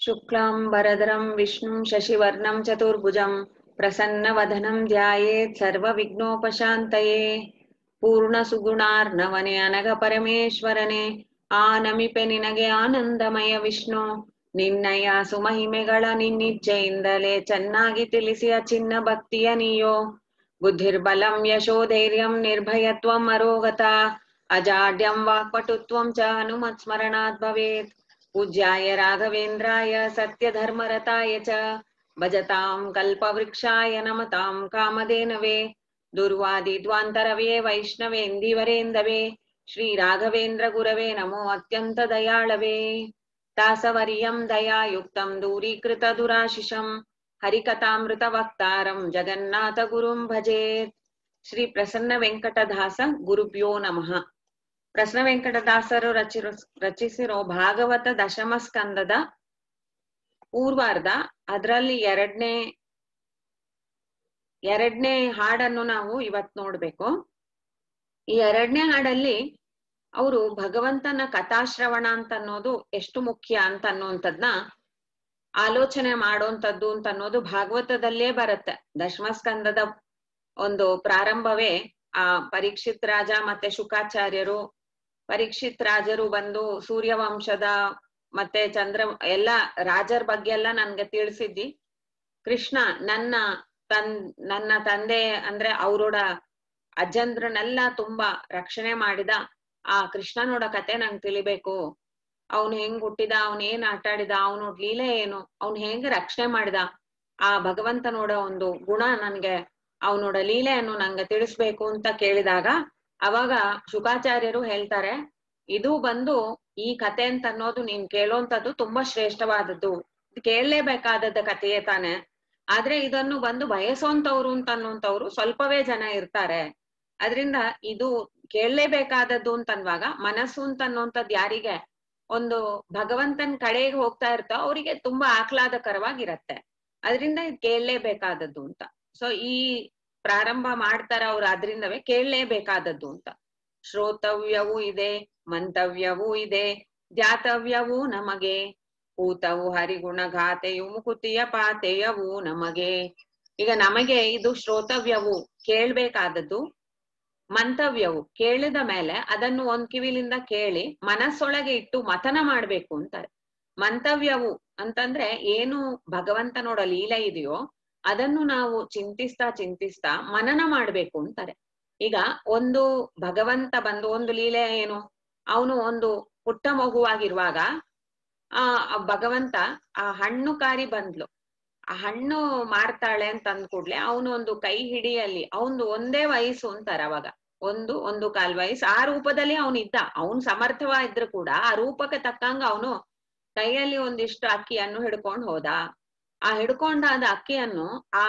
शुक्लाम्बरधरं विष्णुं शशिवर्णं चतुर्भुजं प्रसन्नवदनं ध्यायेत् सर्वविघ्नोपशान्तये ಪೂರ್ಣಸುಗುಣಾರ್ಣವನೆ ಅನಗ ಪರಮೇಶ್ವರನೆ ಆ ನಮಿಪೆ ನಿನಗೆ ಆನಂದಮಯ ವಿಷ್ಣು ನಿನ್ನಯ ಸುಮಹಿಮೆಗಳ ನಿನ್ನಿಚ್ಛೆಯಿಂದಲೇ ಚೆನ್ನಾಗಿ ತಿಳಿಸಿಯ ಚಿನ್ನ ಭಕ್ತಿಯ ನೀಯೋ ಬುದ್ಧಿರ್ಬಲಂ ಯಶೋಧೈರ್ಯಂ ನಿರ್ಭಯತ್ವಂ ಅರೋಗತ ಅಜಾಡ್ಯಂ ವಾಕ್ಪಟುತ್ವಂ ಚ ಹನುಮತ್ ಸ್ಮರಣಾತ್ ಭವೇತ್ ಪೂಜ್ಯಾಯ ರಾಘವೇಂದ್ರಾಯ ಸತ್ಯಧರ್ಮರತಾಯ ಚ ಭಜತಾಂ ಕಲ್ಪವೃಕ್ಷಾಯ ನಮತಾಂ ಕಾಮಧೇನವೇ ದುರ್ವಾದಿದ್ವಾಂತರವೇ ವೈಷ್ಣವೇಂದಿವರೇಂದವೇ ಶ್ರೀ ರಾಘವೇಂದ್ರ ಗುರವೇ ನಮೋ ಅತ್ಯಂತ ದಯಾಳವೇ ದಾಸವರ್ಯಂ ದಯಾಯುಕ್ತಂ ದೂರೀಕೃತ ದುರಾಶಿಷಂ ಹರಿಕಥಾಮೃತ ವಕ್ತಾರಂ ಜಗನ್ನಾಥ ಗುರುಂ ಭಜೇತ್ ಶ್ರೀ ಪ್ರಸನ್ನ ವೆಂಕಟದಾಸ ಗುರುಭ್ಯೋ ನಮಃ ಪ್ರಸನ್ನ ವೆಂಕಟದಾಸರು ರಚಿರೋ ರಚಿಸಿರೋ ಭಾಗವತ ದಶಮ ಸ್ಕಂದದ ಪೂರ್ವಾರ್ಧ ಅದರಲ್ಲಿ ಎರಡನೇ ಎರಡನೇ ಹಾಡನ್ನು ನಾವು ಇವತ್ ನೋಡ್ಬೇಕು ಈ ಎರಡನೇ ಹಾಡಲ್ಲಿ ಅವರು ಭಗವಂತನ ಕಥಾಶ್ರವಣ ಅಂತ ಅನ್ನೋದು ಎಷ್ಟು ಮುಖ್ಯ ಅಂತ ಅನ್ನುವಂಥದ್ನ ಆಲೋಚನೆ ಮಾಡೋಂಥದ್ದು ಅಂತ ಅನ್ನೋದು ಭಾಗವತದಲ್ಲೇ ಬರುತ್ತೆ ದಶಮಸ್ಕಂದದ ಒಂದು ಪ್ರಾರಂಭವೇ ಆ ಪರೀಕ್ಷಿತ್ ರಾಜ ಮತ್ತೆ ಶುಕಾಚಾರ್ಯರು ಪರೀಕ್ಷಿತ್ ರಾಜರು ಬಂದು ಸೂರ್ಯವಂಶದ ಮತ್ತೆ ಚಂದ್ರ ಎಲ್ಲ ರಾಜರ ಬಗ್ಗೆ ಎಲ್ಲ ನನ್ಗೆ ತಿಳಿಸಿದ್ದಿ ಕೃಷ್ಣ ನನ್ನ ತನ್ ನನ್ನ ತಂದೆ ಅಂದ್ರೆ ಅವರೋಡ ಅಜ್ಜಂದ್ರನೆಲ್ಲ ತುಂಬಾ ರಕ್ಷಣೆ ಮಾಡಿದ ಆ ಕೃಷ್ಣನೋಡ ಕತೆ ನಂಗೆ ತಿಳಿಬೇಕು ಅವನು ಹೆಂಗ್ ಹುಟ್ಟಿದ ಅವನ್ ಏನ್ ಆಟ ಆಡಿದ ಅವನೋಡ್ ಲೀಲೆ ಏನು ಅವ್ನ್ ಹೆಂಗ್ ರಕ್ಷಣೆ ಮಾಡಿದ ಆ ಭಗವಂತನೋಡ ಒಂದು ಗುಣ ನನ್ಗೆ ಅವನೋಡ ಲೀಲೆಯನ್ನು ನಂಗೆ ತಿಳಿಸ್ಬೇಕು ಅಂತ ಕೇಳಿದಾಗ ಅವಾಗ ಶುಕಾಚಾರ್ಯರು ಹೇಳ್ತಾರೆ ಇದು ಬಂದು ಈ ಕತೆ ಅಂತ ಅನ್ನೋದು ನೀನ್ ಕೇಳೋಂಥದ್ದು ತುಂಬಾ ಶ್ರೇಷ್ಠವಾದದ್ದು ಕೇಳಲೇಬೇಕಾದದ್ದ ಕಥೆಯೇ ತಾನೆ ಆದ್ರೆ ಇದನ್ನು ಬಂದು ಬಯಸೋಂತವ್ರು ಅಂತ ಅನ್ನೋಂಥವ್ರು ಸ್ವಲ್ಪವೇ ಜನ ಇರ್ತಾರೆ ಅದರಿಂದ ಇದು ಕೇಳಲೇಬೇಕಾದದ್ದು ಅಂತನ್ನುವಾಗ ಮನಸ್ಸು ಅಂತ ಅನ್ನೋಂಥದ್ದು ಯಾರಿಗೆ ಒಂದು ಭಗವಂತನ ಕಡೆಗೆ ಹೋಗ್ತಾ ಇರ್ತೋ ಅವರಿಗೆ ತುಂಬಾ ಆಹ್ಲಾದಕರವಾಗಿರತ್ತೆ ಅದರಿಂದ ಇದು ಕೇಳಲೇಬೇಕಾದದ್ದು ಅಂತ ಸೊ ಈ ಪ್ರಾರಂಭ ಮಾಡ್ತಾರ ಅವ್ರು ಅದ್ರಿಂದವೇ ಕೇಳಲೇಬೇಕಾದದ್ದು ಅಂತ ಶ್ರೋತವ್ಯವೂ ಇದೆ ಮಂತವ್ಯವೂ ಇದೆ ಧ್ಯಾತವ್ಯವೂ ನಮಗೆ ಕೂತವು ಹರಿಗುಣ ಘಾತೆಯು ಮುಕುತಿಯ ಪಾತೆಯವು ನಮಗೆ ಈಗ ನಮಗೆ ಇದು ಶ್ರೋತವ್ಯವು ಕೇಳ್ಬೇಕಾದದ್ದು ಮಂತವ್ಯವು ಕೇಳಿದ ಮೇಲೆ ಅದನ್ನು ಒಂದ್ ಕಿವಿಲಿಂದ ಕೇಳಿ ಮನಸ್ಸೊಳಗೆ ಇಟ್ಟು ಮಥನ ಮಾಡ್ಬೇಕು ಅಂತಾರೆ ಮಂತವ್ಯವು ಅಂತಂದ್ರೆ ಏನು ಭಗವಂತನೋಡ ಲೀಲೆ ಇದೆಯೋ ಅದನ್ನು ನಾವು ಚಿಂತಿಸ್ತಾ ಚಿಂತಿಸ್ತಾ ಮನನ ಮಾಡ್ಬೇಕು ಅಂತಾರೆ ಈಗ ಒಂದು ಭಗವಂತ ಬಂದು ಒಂದು ಲೀಲೆ ಏನು ಅವನು ಒಂದು ಪುಟ್ಟ ಮಗುವಾಗಿರುವಾಗ ಆ ಭಗವಂತ ಆ ಹಣ್ಣು ಕಾರಿ ಬಂದ್ಲು ಆ ಹಣ್ಣು ಮಾರ್ತಾಳೆ ಅಂತ ಅಂದ್ ಕೂಡ್ಲೆ ಅವನು ಒಂದು ಕೈ ಹಿಡಿಯಲ್ಲಿ ಅವನು ಒಂದೇ ವಯಸ್ಸು ಅಂತಾರ ಅವಾಗ ಒಂದು ಒಂದು ಕಾಲ್ ವಯಸ್ಸು ಆ ರೂಪದಲ್ಲಿ ಅವನು ಇದ್ದ ಅವನ್ ಸಮರ್ಥವಾಗಿದ್ರು ಕೂಡ ಆ ರೂಪಕ್ಕೆ ತಕ್ಕಂಗ ಅವನು ಕೈಯಲ್ಲಿ ಒಂದಿಷ್ಟು ಅಕ್ಕಿಯನ್ನು ಹಿಡ್ಕೊಂಡ್ ಹೋದ ಆ ಹಿಡ್ಕೊಂಡಾದ ಅಕ್ಕಿಯನ್ನು ಆ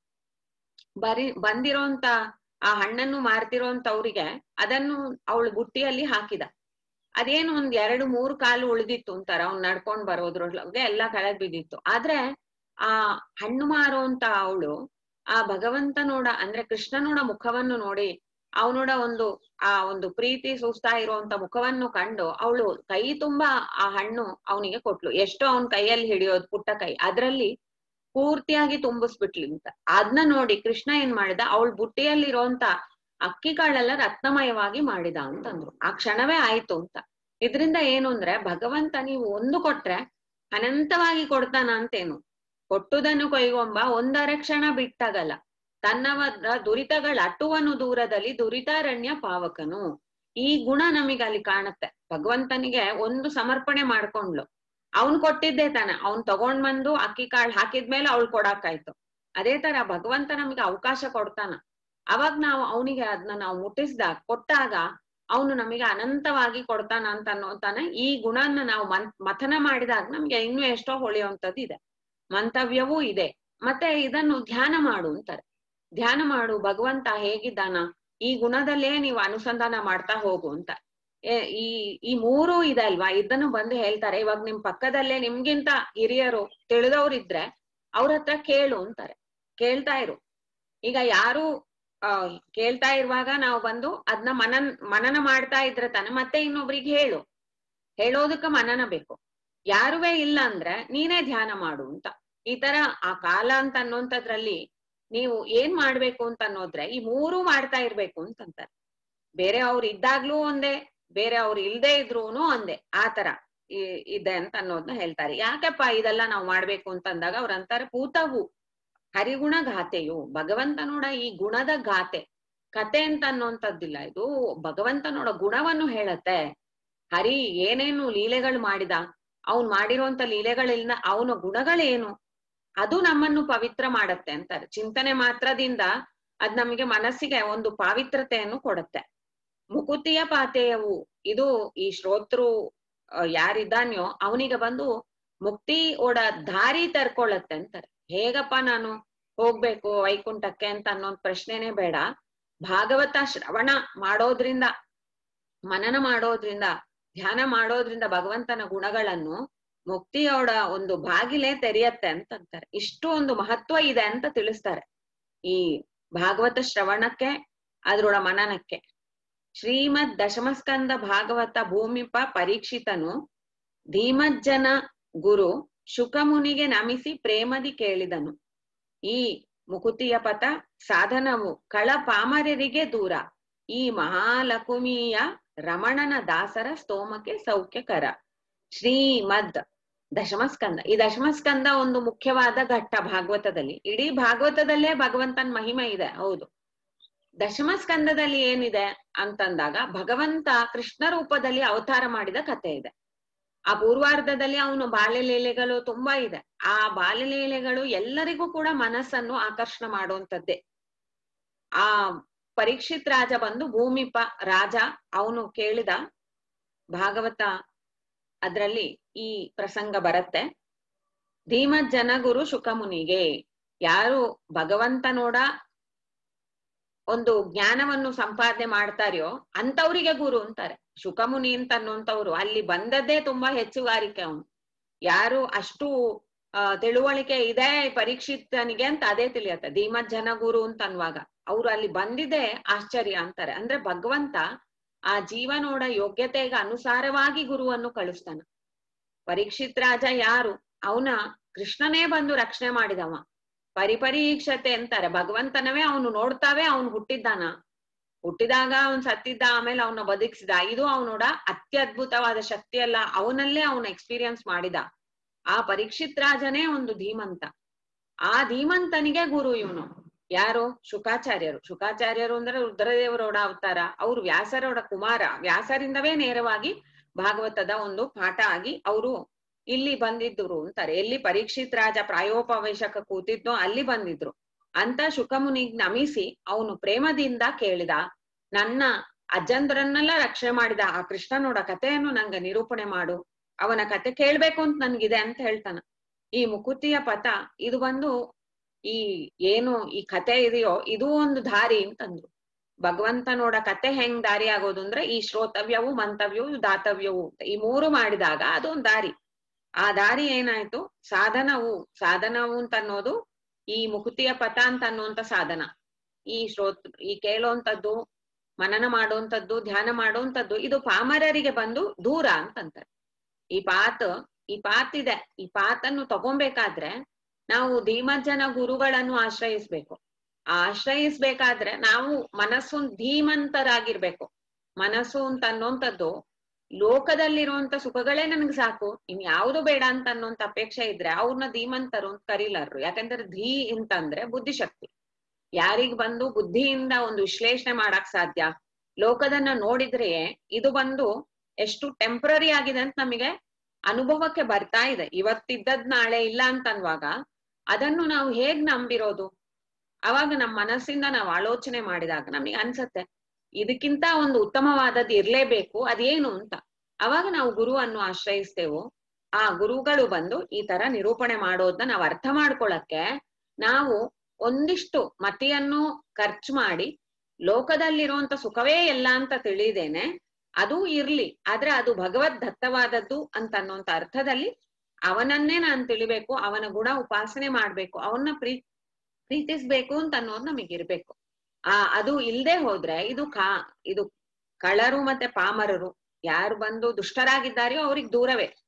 ಬರಿ ಬಂದಿರೋಂತ ಆ ಹಣ್ಣನ್ನು ಮಾರ್ತಿರೋಂತವ್ರಿಗೆ ಅದನ್ನು ಅವಳು ಬುಟ್ಟಿಯಲ್ಲಿ ಹಾಕಿದ ಅದೇನು ಒಂದ್ ಎರಡು ಮೂರು ಕಾಲು ಉಳಿದಿತ್ತು ಅಂತಾರ ಅವ್ನ್ ನಡ್ಕೊಂಡ್ ಬರೋದ್ರೊಳಗೆ ಎಲ್ಲಾ ಕೆಳಗ್ ಬಿದ್ದಿತ್ತು ಆದ್ರೆ ಆ ಹಣ್ಣು ಮಾರುವಂತ ಅವಳು ಆ ಭಗವಂತನೋಡ ಅಂದ್ರೆ ಕೃಷ್ಣನೋಡ ಮುಖವನ್ನು ನೋಡಿ ಅವನೋಡ ಒಂದು ಆ ಒಂದು ಪ್ರೀತಿ ಸುಸ್ತಾ ಇರುವಂತ ಮುಖವನ್ನು ಕಂಡು ಅವಳು ಕೈ ತುಂಬಾ ಆ ಹಣ್ಣು ಅವನಿಗೆ ಕೊಟ್ಲು ಎಷ್ಟೋ ಅವನ್ ಕೈಯಲ್ಲಿ ಹಿಡಿಯೋದು ಪುಟ್ಟ ಕೈ ಅದ್ರಲ್ಲಿ ಪೂರ್ತಿಯಾಗಿ ತುಂಬಿಸ್ಬಿಟ್ಲಿ ಅಂತ ಅದನ್ನ ನೋಡಿ ಕೃಷ್ಣ ಏನ್ ಮಾಡಿದ ಅವಳ ಬುಟ್ಟಿಯಲ್ಲಿರೋಂತ ಅಕ್ಕಿ ಕಾಳೆಲ್ಲ ರತ್ನಮಯವಾಗಿ ಮಾಡಿದ ಅಂತಂದ್ರು ಆ ಕ್ಷಣವೇ ಆಯ್ತು ಅಂತ ಇದ್ರಿಂದ ಏನು ಅಂದ್ರೆ ಭಗವಂತ ನೀವು ಒಂದು ಕೊಟ್ರೆ ಅನಂತವಾಗಿ ಕೊಡ್ತಾನ ಅಂತೇನು ಕೊಟ್ಟುದನ್ನು ಕೊಯ್ಗೊಂಬ ಒಂದರ ಕ್ಷಣ ಬಿಟ್ಟಾಗಲ್ಲ ತನ್ನವರ ದುರಿತಗಳ ಅಟ್ಟುವನು ದೂರದಲ್ಲಿ ದುರಿತಾರಣ್ಯ ಪಾವಕನು ಈ ಗುಣ ನಮಗೆ ಅಲ್ಲಿ ಕಾಣುತ್ತೆ ಭಗವಂತನಿಗೆ ಒಂದು ಸಮರ್ಪಣೆ ಮಾಡ್ಕೊಂಡ್ಲು ಅವನ್ ಕೊಟ್ಟಿದ್ದೇ ತಾನೆ ಅವ್ನ್ ತಗೊಂಡ್ ಬಂದು ಅಕ್ಕಿ ಕಾಳು ಹಾಕಿದ್ಮೇಲೆ ಅವಳು ಕೊಡಾಕಾಯ್ತು ಅದೇ ತರ ಭಗವಂತ ನಮಗೆ ಅವಕಾಶ ಕೊಡ್ತಾನ ಅವಾಗ ನಾವು ಅವನಿಗೆ ಅದನ್ನ ನಾವು ಮುಟ್ಟಿಸ್ದಾಗ ಕೊಟ್ಟಾಗ ಅವನು ನಮಗೆ ಅನಂತವಾಗಿ ಕೊಡ್ತಾನ ಅಂತ ಅನ್ನೋತಾನೆ ಈ ಗುಣನ ನಾವು ಮನ್ ಮಥನ ಮಾಡಿದಾಗ ನಮ್ಗೆ ಇನ್ನೂ ಎಷ್ಟೋ ಹೊಳೆಯುವಂಥದ್ದು ಇದೆ ಮಂತವ್ಯವೂ ಇದೆ ಮತ್ತೆ ಇದನ್ನು ಧ್ಯಾನ ಮಾಡು ಅಂತಾರೆ ಧ್ಯಾನ ಮಾಡು ಭಗವಂತ ಹೇಗಿದ್ದಾನ ಈ ಗುಣದಲ್ಲೇ ನೀವು ಅನುಸಂಧಾನ ಮಾಡ್ತಾ ಹೋಗು ಅಂತ ಈ ಈ ಮೂರು ಇದೆ ಅಲ್ವಾ ಇದನ್ನು ಬಂದು ಹೇಳ್ತಾರೆ ಇವಾಗ ನಿಮ್ ಪಕ್ಕದಲ್ಲೇ ನಿಮ್ಗಿಂತ ಹಿರಿಯರು ತಿಳಿದವ್ರಿದ್ರೆ ಅವ್ರ ಹತ್ರ ಕೇಳು ಅಂತಾರೆ ಕೇಳ್ತಾ ಇರು ಈಗ ಯಾರು ಆ ಕೇಳ್ತಾ ಇರುವಾಗ ನಾವು ಬಂದು ಅದನ್ನ ಮನನ್ ಮನನ ಮಾಡ್ತಾ ಇದ್ರೆ ತಾನೆ ಮತ್ತೆ ಇನ್ನೊಬ್ರಿಗೆ ಹೇಳು ಹೇಳೋದಕ್ಕ ಮನನ ಬೇಕು ಯಾರುವೇ ಇಲ್ಲ ಅಂದ್ರೆ ನೀನೇ ಧ್ಯಾನ ಮಾಡು ಅಂತ ಈ ತರ ಆ ಕಾಲ ಅಂತ ಅನ್ನೋಂಥದ್ರಲ್ಲಿ ನೀವು ಏನ್ ಮಾಡ್ಬೇಕು ಅಂತ ಅನ್ನೋದ್ರೆ ಈ ಮೂರು ಮಾಡ್ತಾ ಇರ್ಬೇಕು ಅಂತಂತಾರೆ ಬೇರೆ ಅವ್ರು ಇದ್ದಾಗ್ಲೂ ಒಂದೇ ಬೇರೆ ಅವ್ರು ಇಲ್ದೇ ಇದ್ರೂನು ಒಂದೇ ಆ ತರ ಈ- ಇದೆ ಅಂತ ಅನ್ನೋದನ್ನ ಹೇಳ್ತಾರೆ ಯಾಕಪ್ಪ ಇದೆಲ್ಲ ನಾವು ಮಾಡ್ಬೇಕು ಅಂತಂದಾಗ ಅವ್ರ ಅಂತಾರೆ ಪೂತವು ಹರಿಗುಣ ಗಾಥೆಯು ಭಗವಂತನೋಡ ಈ ಗುಣದ ಗಾತೆ ಕತೆ ಅಂತ ಅನ್ನೋಂಥದ್ದಿಲ್ಲ ಇದು ಭಗವಂತನೋಡ ಗುಣವನ್ನು ಹೇಳತ್ತೆ ಹರಿ ಏನೇನು ಲೀಲೆಗಳು ಮಾಡಿದ ಅವ್ನ್ ಮಾಡಿರುವಂತ ಲೀಲೆಗಳಿಂದ ಅವನ ಗುಣಗಳೇನು ಅದು ನಮ್ಮನ್ನು ಪವಿತ್ರ ಮಾಡತ್ತೆ ಅಂತಾರೆ ಚಿಂತನೆ ಮಾತ್ರದಿಂದ ಅದ್ ನಮಗೆ ಮನಸ್ಸಿಗೆ ಒಂದು ಪಾವಿತ್ರತೆಯನ್ನು ಕೊಡುತ್ತೆ ಮುಕುತಿಯ ಪಾತೆಯವು ಇದು ಈ ಶ್ರೋತೃ ಆ, ಯಾರಿದ್ದಾನ್ಯೋ ಅವನಿಗೆ ಬಂದು ಮುಕ್ತಿ ಓಡ ದಾರಿ ತರ್ಕೊಳ್ಳತ್ತೆ ಅಂತಾರೆ ಹೇಗಪ್ಪ ನಾನು ಹೋಗ್ಬೇಕು ವೈಕುಂಠಕ್ಕೆ ಅಂತ ಅನ್ನೋದ್ ಪ್ರಶ್ನೆನೇ ಬೇಡ ಭಾಗವತ ಶ್ರವಣ ಮಾಡೋದ್ರಿಂದ ಮನನ ಮಾಡೋದ್ರಿಂದ ಧ್ಯಾನ ಮಾಡೋದ್ರಿಂದ ಭಗವಂತನ ಗುಣಗಳನ್ನು ಮುಕ್ತಿಯೋಡ ಒಂದು ಬಾಗಿಲೇ ತೆರೆಯತ್ತೆ ಅಂತಂತಾರೆ ಇಷ್ಟು ಒಂದು ಮಹತ್ವ ಇದೆ ಅಂತ ತಿಳಿಸ್ತಾರೆ ಈ ಭಾಗವತ ಶ್ರವಣಕ್ಕೆ ಅದ್ರೊಳ ಮನನಕ್ಕೆ ಶ್ರೀಮದ್ ದಶಮಸ್ಕಂದ ಭಾಗವತ ಭೂಮಿಪ ಪರೀಕ್ಷಿತನು ಧೀಮಜ್ಜನ ಗುರು ಶುಕಮುನಿಗೆ ನಮಿಸಿ ಪ್ರೇಮದಿ ಕೇಳಿದನು ಈ ಮುಕುತಿಯ ಪಥ ಸಾಧನವು ಕಳ ಪಾಮರರಿಗೆ ದೂರ ಈ ಮಹಾಲಕುಮಿಯ ರಮಣನ ದಾಸರ ಸ್ತೋಮಕ್ಕೆ ಸೌಖ್ಯಕರ ಶ್ರೀಮದ್ ದಶಮಸ್ಕಂದ ಈ ದಶಮಸ್ಕಂದ ಒಂದು ಮುಖ್ಯವಾದ ಘಟ್ಟ ಭಾಗವತದಲ್ಲಿ ಇಡೀ ಭಾಗವತದಲ್ಲೇ ಭಗವಂತನ ಮಹಿಮೆ ಇದೆ ಹೌದು ದಶಮಸ್ಕಂದದಲ್ಲಿ ಏನಿದೆ ಅಂತಂದಾಗ ಭಗವಂತ ಕೃಷ್ಣ ರೂಪದಲ್ಲಿ ಅವತಾರ ಮಾಡಿದ ಕಥೆ ಇದೆ ಆ ಪೂರ್ವಾರ್ಧದಲ್ಲಿ ಅವನು ಬಾಲ್ಯಲೀಲೆಗಳು ತುಂಬಾ ಇದೆ ಆ ಬಾಲ್ಯಲೀಲೆಗಳು ಎಲ್ಲರಿಗೂ ಕೂಡ ಮನಸ್ಸನ್ನು ಆಕರ್ಷಣ ಮಾಡುವಂತದ್ದೇ ಆ ಪರೀಕ್ಷಿತ್ ರಾಜ ಬಂದು ಭೂಮಿಪ ರಾಜ ಅವನು ಕೇಳಿದ ಭಾಗವತ ಅದ್ರಲ್ಲಿ ಈ ಪ್ರಸಂಗ ಬರತ್ತೆ ಧೀಮತ್ ಜನಗುರು ಶುಕಮುನಿಗೆ ಯಾರು ಭಗವಂತನೋಡ ಒಂದು ಜ್ಞಾನವನ್ನು ಸಂಪಾದನೆ ಮಾಡ್ತಾರ್ಯೋ ಅಂತವ್ರಿಗೆ ಗುರು ಅಂತಾರೆ ಶುಕಮುನಿ ಅಂತ ಅನ್ನುವಂಥವ್ರು ಅಲ್ಲಿ ಬಂದದ್ದೇ ತುಂಬಾ ಹೆಚ್ಚುಗಾರಿಕೆ ಅವನು ಯಾರು ಅಷ್ಟು ಆ ತಿಳುವಳಿಕೆ ಇದೆ ಪರೀಕ್ಷಿತನಿಗೆ ಅಂತ ಅದೇ ತಿಳಿಯತ್ತೆ ಧೀಮತ್ ಜನ ಗುರು ಅಂತ ಅನ್ನುವಾಗ ಅವ್ರು ಅಲ್ಲಿ ಬಂದಿದೆ ಆಶ್ಚರ್ಯ ಅಂತಾರೆ ಅಂದ್ರೆ ಭಗವಂತ ಆ ಜೀವನೋಡ ಯೋಗ್ಯತೆಗೆ ಅನುಸಾರವಾಗಿ ಗುರುವನ್ನು ಕಳಿಸ್ತಾನ ಪರೀಕ್ಷಿತ್ ರಾಜ ಯಾರು ಅವನ ಕೃಷ್ಣನೇ ಬಂದು ರಕ್ಷಣೆ ಮಾಡಿದವ ಪರಿಪರೀಕ್ಷತೆ ಅಂತಾರೆ ಭಗವಂತನವೇ ಅವನು ನೋಡ್ತಾವೆ ಅವನು ಹುಟ್ಟಿದ್ದಾನ ಹುಟ್ಟಿದಾಗ ಅವನ್ ಸತ್ತಿದ್ದ ಆಮೇಲೆ ಅವನ ಬದುಕಿಸಿದ ಇದು ಅವನೋಡ ಅತ್ಯದ್ಭುತವಾದ ಶಕ್ತಿ ಅಲ್ಲ ಅವನಲ್ಲೇ ಅವನ ಎಕ್ಸ್ಪೀರಿಯನ್ಸ್ ಮಾಡಿದ ಆ ಪರೀಕ್ಷಿತ್ ರಾಜನೇ ಒಂದು ಧೀಮಂತ ಆ ಧೀಮಂತನಿಗೆ ಗುರು ಇವನು ಯಾರು ಶುಕಾಚಾರ್ಯರು ಶುಕಾಚಾರ್ಯರು ಅಂದ್ರೆ ರುದ್ರದೇವರೋಡ ಅವತಾರ ಅವ್ರು ವ್ಯಾಸರೋಡ ಕುಮಾರ ವ್ಯಾಸರಿಂದವೇ ನೇರವಾಗಿ ಭಾಗವತದ ಒಂದು ಪಾಠ ಆಗಿ ಅವರು ಇಲ್ಲಿ ಬಂದಿದ್ರು ಅಂತಾರೆ ಎಲ್ಲಿ ಪರೀಕ್ಷಿತ್ ರಾಜ ಪ್ರಾಯೋಪವೇಶಕ ಕೂತಿದ್ನೋ ಅಲ್ಲಿ ಬಂದಿದ್ರು ಅಂತ ಶುಕಮುನಿಗ್ ನಮಿಸಿ ಅವನು ಪ್ರೇಮದಿಂದ ಕೇಳಿದ ನನ್ನ ಅಜ್ಜಂದ್ರನ್ನೆಲ್ಲ ರಕ್ಷಣೆ ಮಾಡಿದ ಆ ಕೃಷ್ಣನೋಡ ಕಥೆಯನ್ನು ನಂಗೆ ನಿರೂಪಣೆ ಮಾಡು ಅವನ ಕತೆ ಕೇಳ್ಬೇಕು ಅಂತ ನನ್ಗಿದೆ ಅಂತ ಹೇಳ್ತಾನ ಈ ಮುಕುತಿಯ ಪಥ ಇದು ಬಂದು ಈ ಏನು ಈ ಕತೆ ಇದೆಯೋ ಇದು ಒಂದು ದಾರಿ ಅಂತಂದ್ರು ಭಗವಂತನೋಡ ಕತೆ ಹೆಂಗ್ ದಾರಿ ಆಗೋದು ಅಂದ್ರೆ ಈ ಶ್ರೋತವ್ಯವು ಮಂತವ್ಯವು ದಾತವ್ಯವು ಅಂತ ಈ ಮೂರು ಮಾಡಿದಾಗ ಅದೊಂದ್ ದಾರಿ ಆ ದಾರಿ ಏನಾಯ್ತು ಸಾಧನವು ಸಾಧನವು ಅಂತ ಅನ್ನೋದು ಈ ಮುಕುತಿಯ ಪಥ ಅಂತ ಅನ್ನುವಂತ ಸಾಧನ ಈ ಶ್ರೋತ್ ಈ ಕೇಳುವಂತದ್ದು ಮನನ ಮಾಡುವಂತದ್ದು ಧ್ಯಾನ ಮಾಡುವಂತದ್ದು ಇದು ಪಾಮರರಿಗೆ ಬಂದು ದೂರ ಅಂತಂತಾರೆ ಈ ಪಾತ್ ಈ ಪಾತ್ ಇದೆ ಈ ಪಾತನ್ನು ತಗೊಂಬೇಕಾದ್ರೆ ನಾವು ಧೀಮಜ್ಜನ ಗುರುಗಳನ್ನು ಆಶ್ರಯಿಸ್ಬೇಕು ಆ ಆಶ್ರಯಿಸ್ಬೇಕಾದ್ರೆ ನಾವು ಮನಸ್ಸು ಧೀಮಂತರಾಗಿರ್ಬೇಕು ಮನಸ್ಸು ಅಂತ ಅನ್ನೋಂಥದ್ದು ಲೋಕದಲ್ಲಿರುವಂತ ಸುಖಗಳೇ ನನ್ಗೆ ಸಾಕು ಇನ್ ಯಾವ್ದು ಬೇಡ ಅಂತ ಅನ್ನೋಂತ ಅಪೇಕ್ಷೆ ಇದ್ರೆ ಅವ್ರನ್ನ ಧೀಮಂತರು ಅಂತ ಕರೀಲಾರ್ರು ಯಾಕಂದ್ರೆ ಧೀ ಅಂತಂದ್ರೆ ಬುದ್ಧಿಶಕ್ತಿ ಯಾರಿಗ್ ಬಂದು ಬುದ್ಧಿಯಿಂದ ಒಂದು ವಿಶ್ಲೇಷಣೆ ಮಾಡಕ್ ಸಾಧ್ಯ ಲೋಕದನ್ನ ನೋಡಿದ್ರೆ ಇದು ಬಂದು ಎಷ್ಟು ಟೆಂಪ್ರರಿ ಆಗಿದೆ ಅಂತ ನಮಗೆ ಅನುಭವಕ್ಕೆ ಬರ್ತಾ ಇದೆ ಇವತ್ತಿದ್ದದ್ ನಾಳೆ ಇಲ್ಲ ಅಂತ ಅನ್ವಾಗ ಅದನ್ನು ನಾವು ಹೇಗ್ ನಂಬಿರೋದು ಅವಾಗ ನಮ್ಮ ಮನಸ್ಸಿಂದ ನಾವು ಆಲೋಚನೆ ಮಾಡಿದಾಗ ನಮಗೆ ಅನ್ಸತ್ತೆ ಇದಕ್ಕಿಂತ ಒಂದು ಉತ್ತಮವಾದದ್ದು ಇರ್ಲೇಬೇಕು ಅದೇನು ಅಂತ ಅವಾಗ ನಾವು ಗುರುವನ್ನು ಆಶ್ರಯಿಸ್ತೇವೋ ಆ ಗುರುಗಳು ಬಂದು ಈ ತರ ನಿರೂಪಣೆ ಮಾಡೋದನ್ನ ನಾವು ಅರ್ಥ ಮಾಡ್ಕೊಳಕ್ಕೆ ನಾವು ಒಂದಿಷ್ಟು ಮತಿಯನ್ನು ಖರ್ಚು ಮಾಡಿ ಲೋಕದಲ್ಲಿರುವಂತ ಸುಖವೇ ಎಲ್ಲ ಅಂತ ತಿಳಿದೇನೆ ಅದು ಇರ್ಲಿ ಆದ್ರೆ ಅದು ಭಗವದ್ ದತ್ತವಾದದ್ದು ಅಂತ ಅನ್ನೋಂತ ಅರ್ಥದಲ್ಲಿ ಅವನನ್ನೇ ನಾನು ತಿಳಿಬೇಕು ಅವನ ಗುಣ ಉಪಾಸನೆ ಮಾಡ್ಬೇಕು ಅವನ್ನ ಪ್ರೀ ಪ್ರೀತಿಸ್ಬೇಕು ಅಂತ ಅನ್ನೋದು ನಮಗಿರ್ಬೇಕು ಆ ಅದು ಇಲ್ದೆ ಹೋದ್ರೆ ಇದು ಕಾ ಇದು ಕಳರು ಮತ್ತೆ ಪಾಮರರು ಯಾರು ಬಂದು ದುಷ್ಟರಾಗಿದ್ದಾರೆಯೋ ಅವ್ರಿಗೆ ದೂರವೇ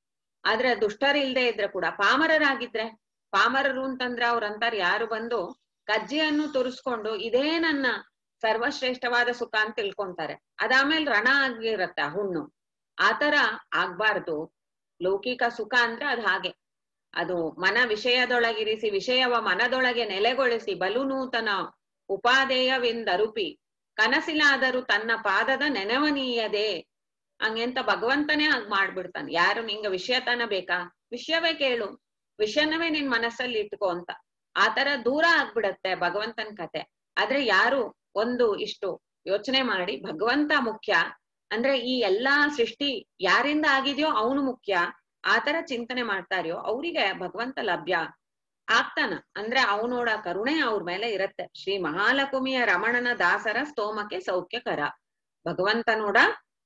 ಆದ್ರೆ ದುಷ್ಟರು ಇಲ್ದೇ ಇದ್ರೆ ಕೂಡ ಪಾಮರರಾಗಿದ್ರೆ ಪಾಮರರು ಅಂತಂದ್ರೆ ಅವ್ರಂತಾರ ಯಾರು ಬಂದು ಕಜ್ಜಿಯನ್ನು ತುರಿಸ್ಕೊಂಡು ಇದೇ ನನ್ನ ಸರ್ವಶ್ರೇಷ್ಠವಾದ ಸುಖ ಅಂತ ತಿಳ್ಕೊಂತಾರೆ ಅದಾದ್ಮೇಲೆ ರಣ ಆಗಿರತ್ತೆ ಆ ಹುಣ್ಣು ಆತರ ಆಗ್ಬಾರ್ದು ಲೌಕಿಕ ಸುಖ ಅಂದ್ರೆ ಅದ್ ಹಾಗೆ ಅದು ಮನ ವಿಷಯದೊಳಗಿರಿಸಿ ವಿಷಯವ ಮನದೊಳಗೆ ನೆಲೆಗೊಳಿಸಿ ಬಲು ನೂತನ ಉಪಾದೇಯವೆಂದರುಪಿ ಕನಸಿಲಾದರೂ ತನ್ನ ಪಾದದ ನೆನವನೀಯದೆ ಹಂಗೆಂತ ಭಗವಂತನೇ ಹಾಗ್ ಮಾಡ್ಬಿಡ್ತಾನೆ ಯಾರು ನಿಂಗ ವಿಷಯತನ ಬೇಕಾ ವಿಷಯವೇ ಕೇಳು ವಿಷಯನವೇ ನಿನ್ ಮನಸ್ಸಲ್ಲಿ ಇಟ್ಕೋ ಅಂತ ಆತರ ದೂರ ಆಗ್ಬಿಡತ್ತೆ ಭಗವಂತನ ಕತೆ ಆದ್ರೆ ಯಾರು ಒಂದು ಇಷ್ಟು ಯೋಚನೆ ಮಾಡಿ ಭಗವಂತ ಮುಖ್ಯ ಅಂದ್ರೆ ಈ ಎಲ್ಲಾ ಸೃಷ್ಟಿ ಯಾರಿಂದ ಆಗಿದೆಯೋ ಅವನು ಮುಖ್ಯ ಆತರ ಚಿಂತನೆ ಮಾಡ್ತಾರ್ಯೋ ಅವ್ರಿಗೆ ಭಗವಂತ ಲಭ್ಯ ಆಗ್ತಾನ ಅಂದ್ರೆ ಅವನೋಡ ಕರುಣೆ ಅವ್ರ ಮೇಲೆ ಇರತ್ತೆ ಶ್ರೀ ಮಹಾಲಕುಮಿಯ ರಮಣನ ದಾಸರ ಸ್ತೋಮಕ್ಕೆ ಸೌಖ್ಯಕರ ಭಗವಂತನೋಡ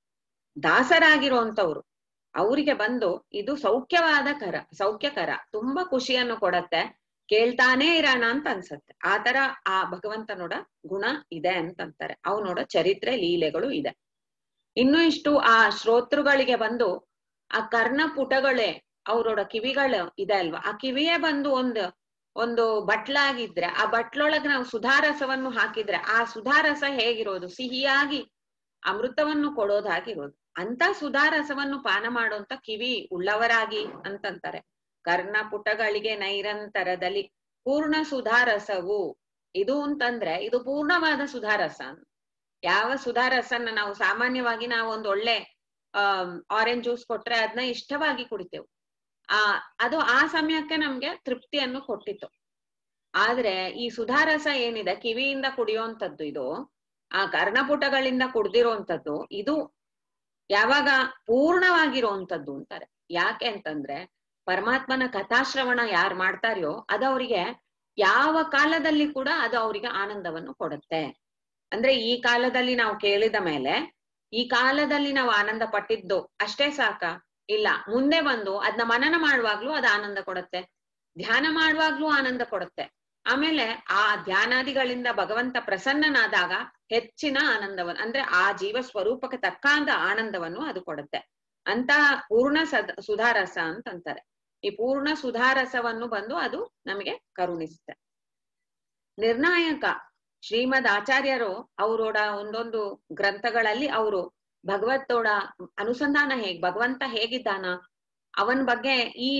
ದಾಸರಾಗಿರುವಂತವ್ರು ಅವರಿಗೆ ಬಂದು ಇದು ಸೌಖ್ಯವಾದ ಕರ ಸೌಖ್ಯಕರ ತುಂಬಾ ಖುಷಿಯನ್ನು ಕೊಡತ್ತೆ ಕೇಳ್ತಾನೇ ಇರೋಣ ಅಂತ ಅನ್ಸತ್ತೆ ಆತರ ಆ ಭಗವಂತನೋಡ ಗುಣ ಇದೆ ಅಂತಂತಾರೆ ಅವನೋಡ ಚರಿತ್ರೆ ಲೀಲೆಗಳು ಇದೆ ಇನ್ನು ಇಷ್ಟು ಆ ಶ್ರೋತೃಗಳಿಗೆ ಬಂದು ಆ ಕರ್ಣ ಪುಟಗಳೇ ಅವ್ರೋಡ ಕಿವಿಗಳು ಇದೆ ಅಲ್ವಾ ಆ ಕಿವಿಯೇ ಬಂದು ಒಂದು ಒಂದು ಬಟ್ಲಾಗಿದ್ರೆ ಆ ಬಟ್ಲೊಳಗ್ ನಾವು ಸುಧಾರಸವನ್ನು ಹಾಕಿದ್ರೆ ಆ ಸುಧಾರಸ ಹೇಗಿರೋದು ಸಿಹಿಯಾಗಿ ಅಮೃತವನ್ನು ಕೊಡೋದಾಗಿರೋದು ಅಂತ ಸುಧಾರಸವನ್ನು ಪಾನ ಮಾಡುವಂತ ಕಿವಿ ಉಳ್ಳವರಾಗಿ ಅಂತಂತಾರೆ ಕರ್ಣ ಪುಟಗಳಿಗೆ ನೈರಂತರದಲ್ಲಿ ಪೂರ್ಣ ಸುಧಾರಸವು ಇದು ಅಂತಂದ್ರೆ ಇದು ಪೂರ್ಣವಾದ ಸುಧಾರಸ ಯಾವ ಸುಧಾರಸನ್ನ ನಾವು ಸಾಮಾನ್ಯವಾಗಿ ನಾವು ಒಂದ್ ಒಳ್ಳೆ ಅಹ್ ಆರೆಂಜ್ ಜ್ಯೂಸ್ ಕೊಟ್ರೆ ಅದನ್ನ ಇಷ್ಟವಾಗಿ ಕುಡಿತೇವೆ ಆ ಅದು ಆ ಸಮಯಕ್ಕೆ ನಮ್ಗೆ ತೃಪ್ತಿಯನ್ನು ಕೊಟ್ಟಿತ್ತು ಆದ್ರೆ ಈ ಸುಧಾರಸ ಏನಿದೆ ಕಿವಿಯಿಂದ ಕುಡಿಯುವಂತದ್ದು ಇದು ಆ ಕರ್ಣಪುಟಗಳಿಂದ ಕುಡ್ದಿರೋಂಥದ್ದು ಇದು ಯಾವಾಗ ಪೂರ್ಣವಾಗಿರುವಂತದ್ದು ಅಂತಾರೆ ಯಾಕೆ ಅಂತಂದ್ರೆ ಪರಮಾತ್ಮನ ಕಥಾಶ್ರವಣ ಯಾರು ಮಾಡ್ತಾರ್ಯೋ ಅದು ಅವರಿಗೆ ಯಾವ ಕಾಲದಲ್ಲಿ ಕೂಡ ಅದು ಅವರಿಗೆ ಆನಂದವನ್ನು ಕೊಡುತ್ತೆ ಅಂದ್ರೆ ಈ ಕಾಲದಲ್ಲಿ ನಾವು ಕೇಳಿದ ಮೇಲೆ ಈ ಕಾಲದಲ್ಲಿ ನಾವು ಆನಂದ ಪಟ್ಟಿದ್ದು ಅಷ್ಟೇ ಸಾಕ ಇಲ್ಲ ಮುಂದೆ ಬಂದು ಅದನ್ನ ಮನನ ಮಾಡುವಾಗ್ಲೂ ಅದು ಆನಂದ ಕೊಡುತ್ತೆ ಧ್ಯಾನ ಮಾಡುವಾಗ್ಲೂ ಆನಂದ ಕೊಡುತ್ತೆ ಆಮೇಲೆ ಆ ಧ್ಯಾನಾದಿಗಳಿಂದ ಭಗವಂತ ಪ್ರಸನ್ನನಾದಾಗ ಹೆಚ್ಚಿನ ಆನಂದವನ್ನು ಅಂದ್ರೆ ಆ ಜೀವ ಸ್ವರೂಪಕ್ಕೆ ತಕ್ಕಾದ ಆನಂದವನ್ನು ಅದು ಕೊಡುತ್ತೆ ಅಂತ ಪೂರ್ಣ ಸದ್ ಸುಧಾರಸ ಅಂತಂತಾರೆ ಈ ಪೂರ್ಣ ಸುಧಾರಸವನ್ನು ಬಂದು ಅದು ನಮಗೆ ಕರುಣಿಸುತ್ತೆ ನಿರ್ಣಾಯಕ ಶ್ರೀಮದ್ ಆಚಾರ್ಯರು ಅವರೋಡ ಒಂದೊಂದು ಗ್ರಂಥಗಳಲ್ಲಿ ಅವರು ಭಗವತ್ತೋಡ ಅನುಸಂಧಾನ ಹೇಗ್ ಭಗವಂತ ಹೇಗಿದ್ದಾನ ಅವನ ಬಗ್ಗೆ ಈ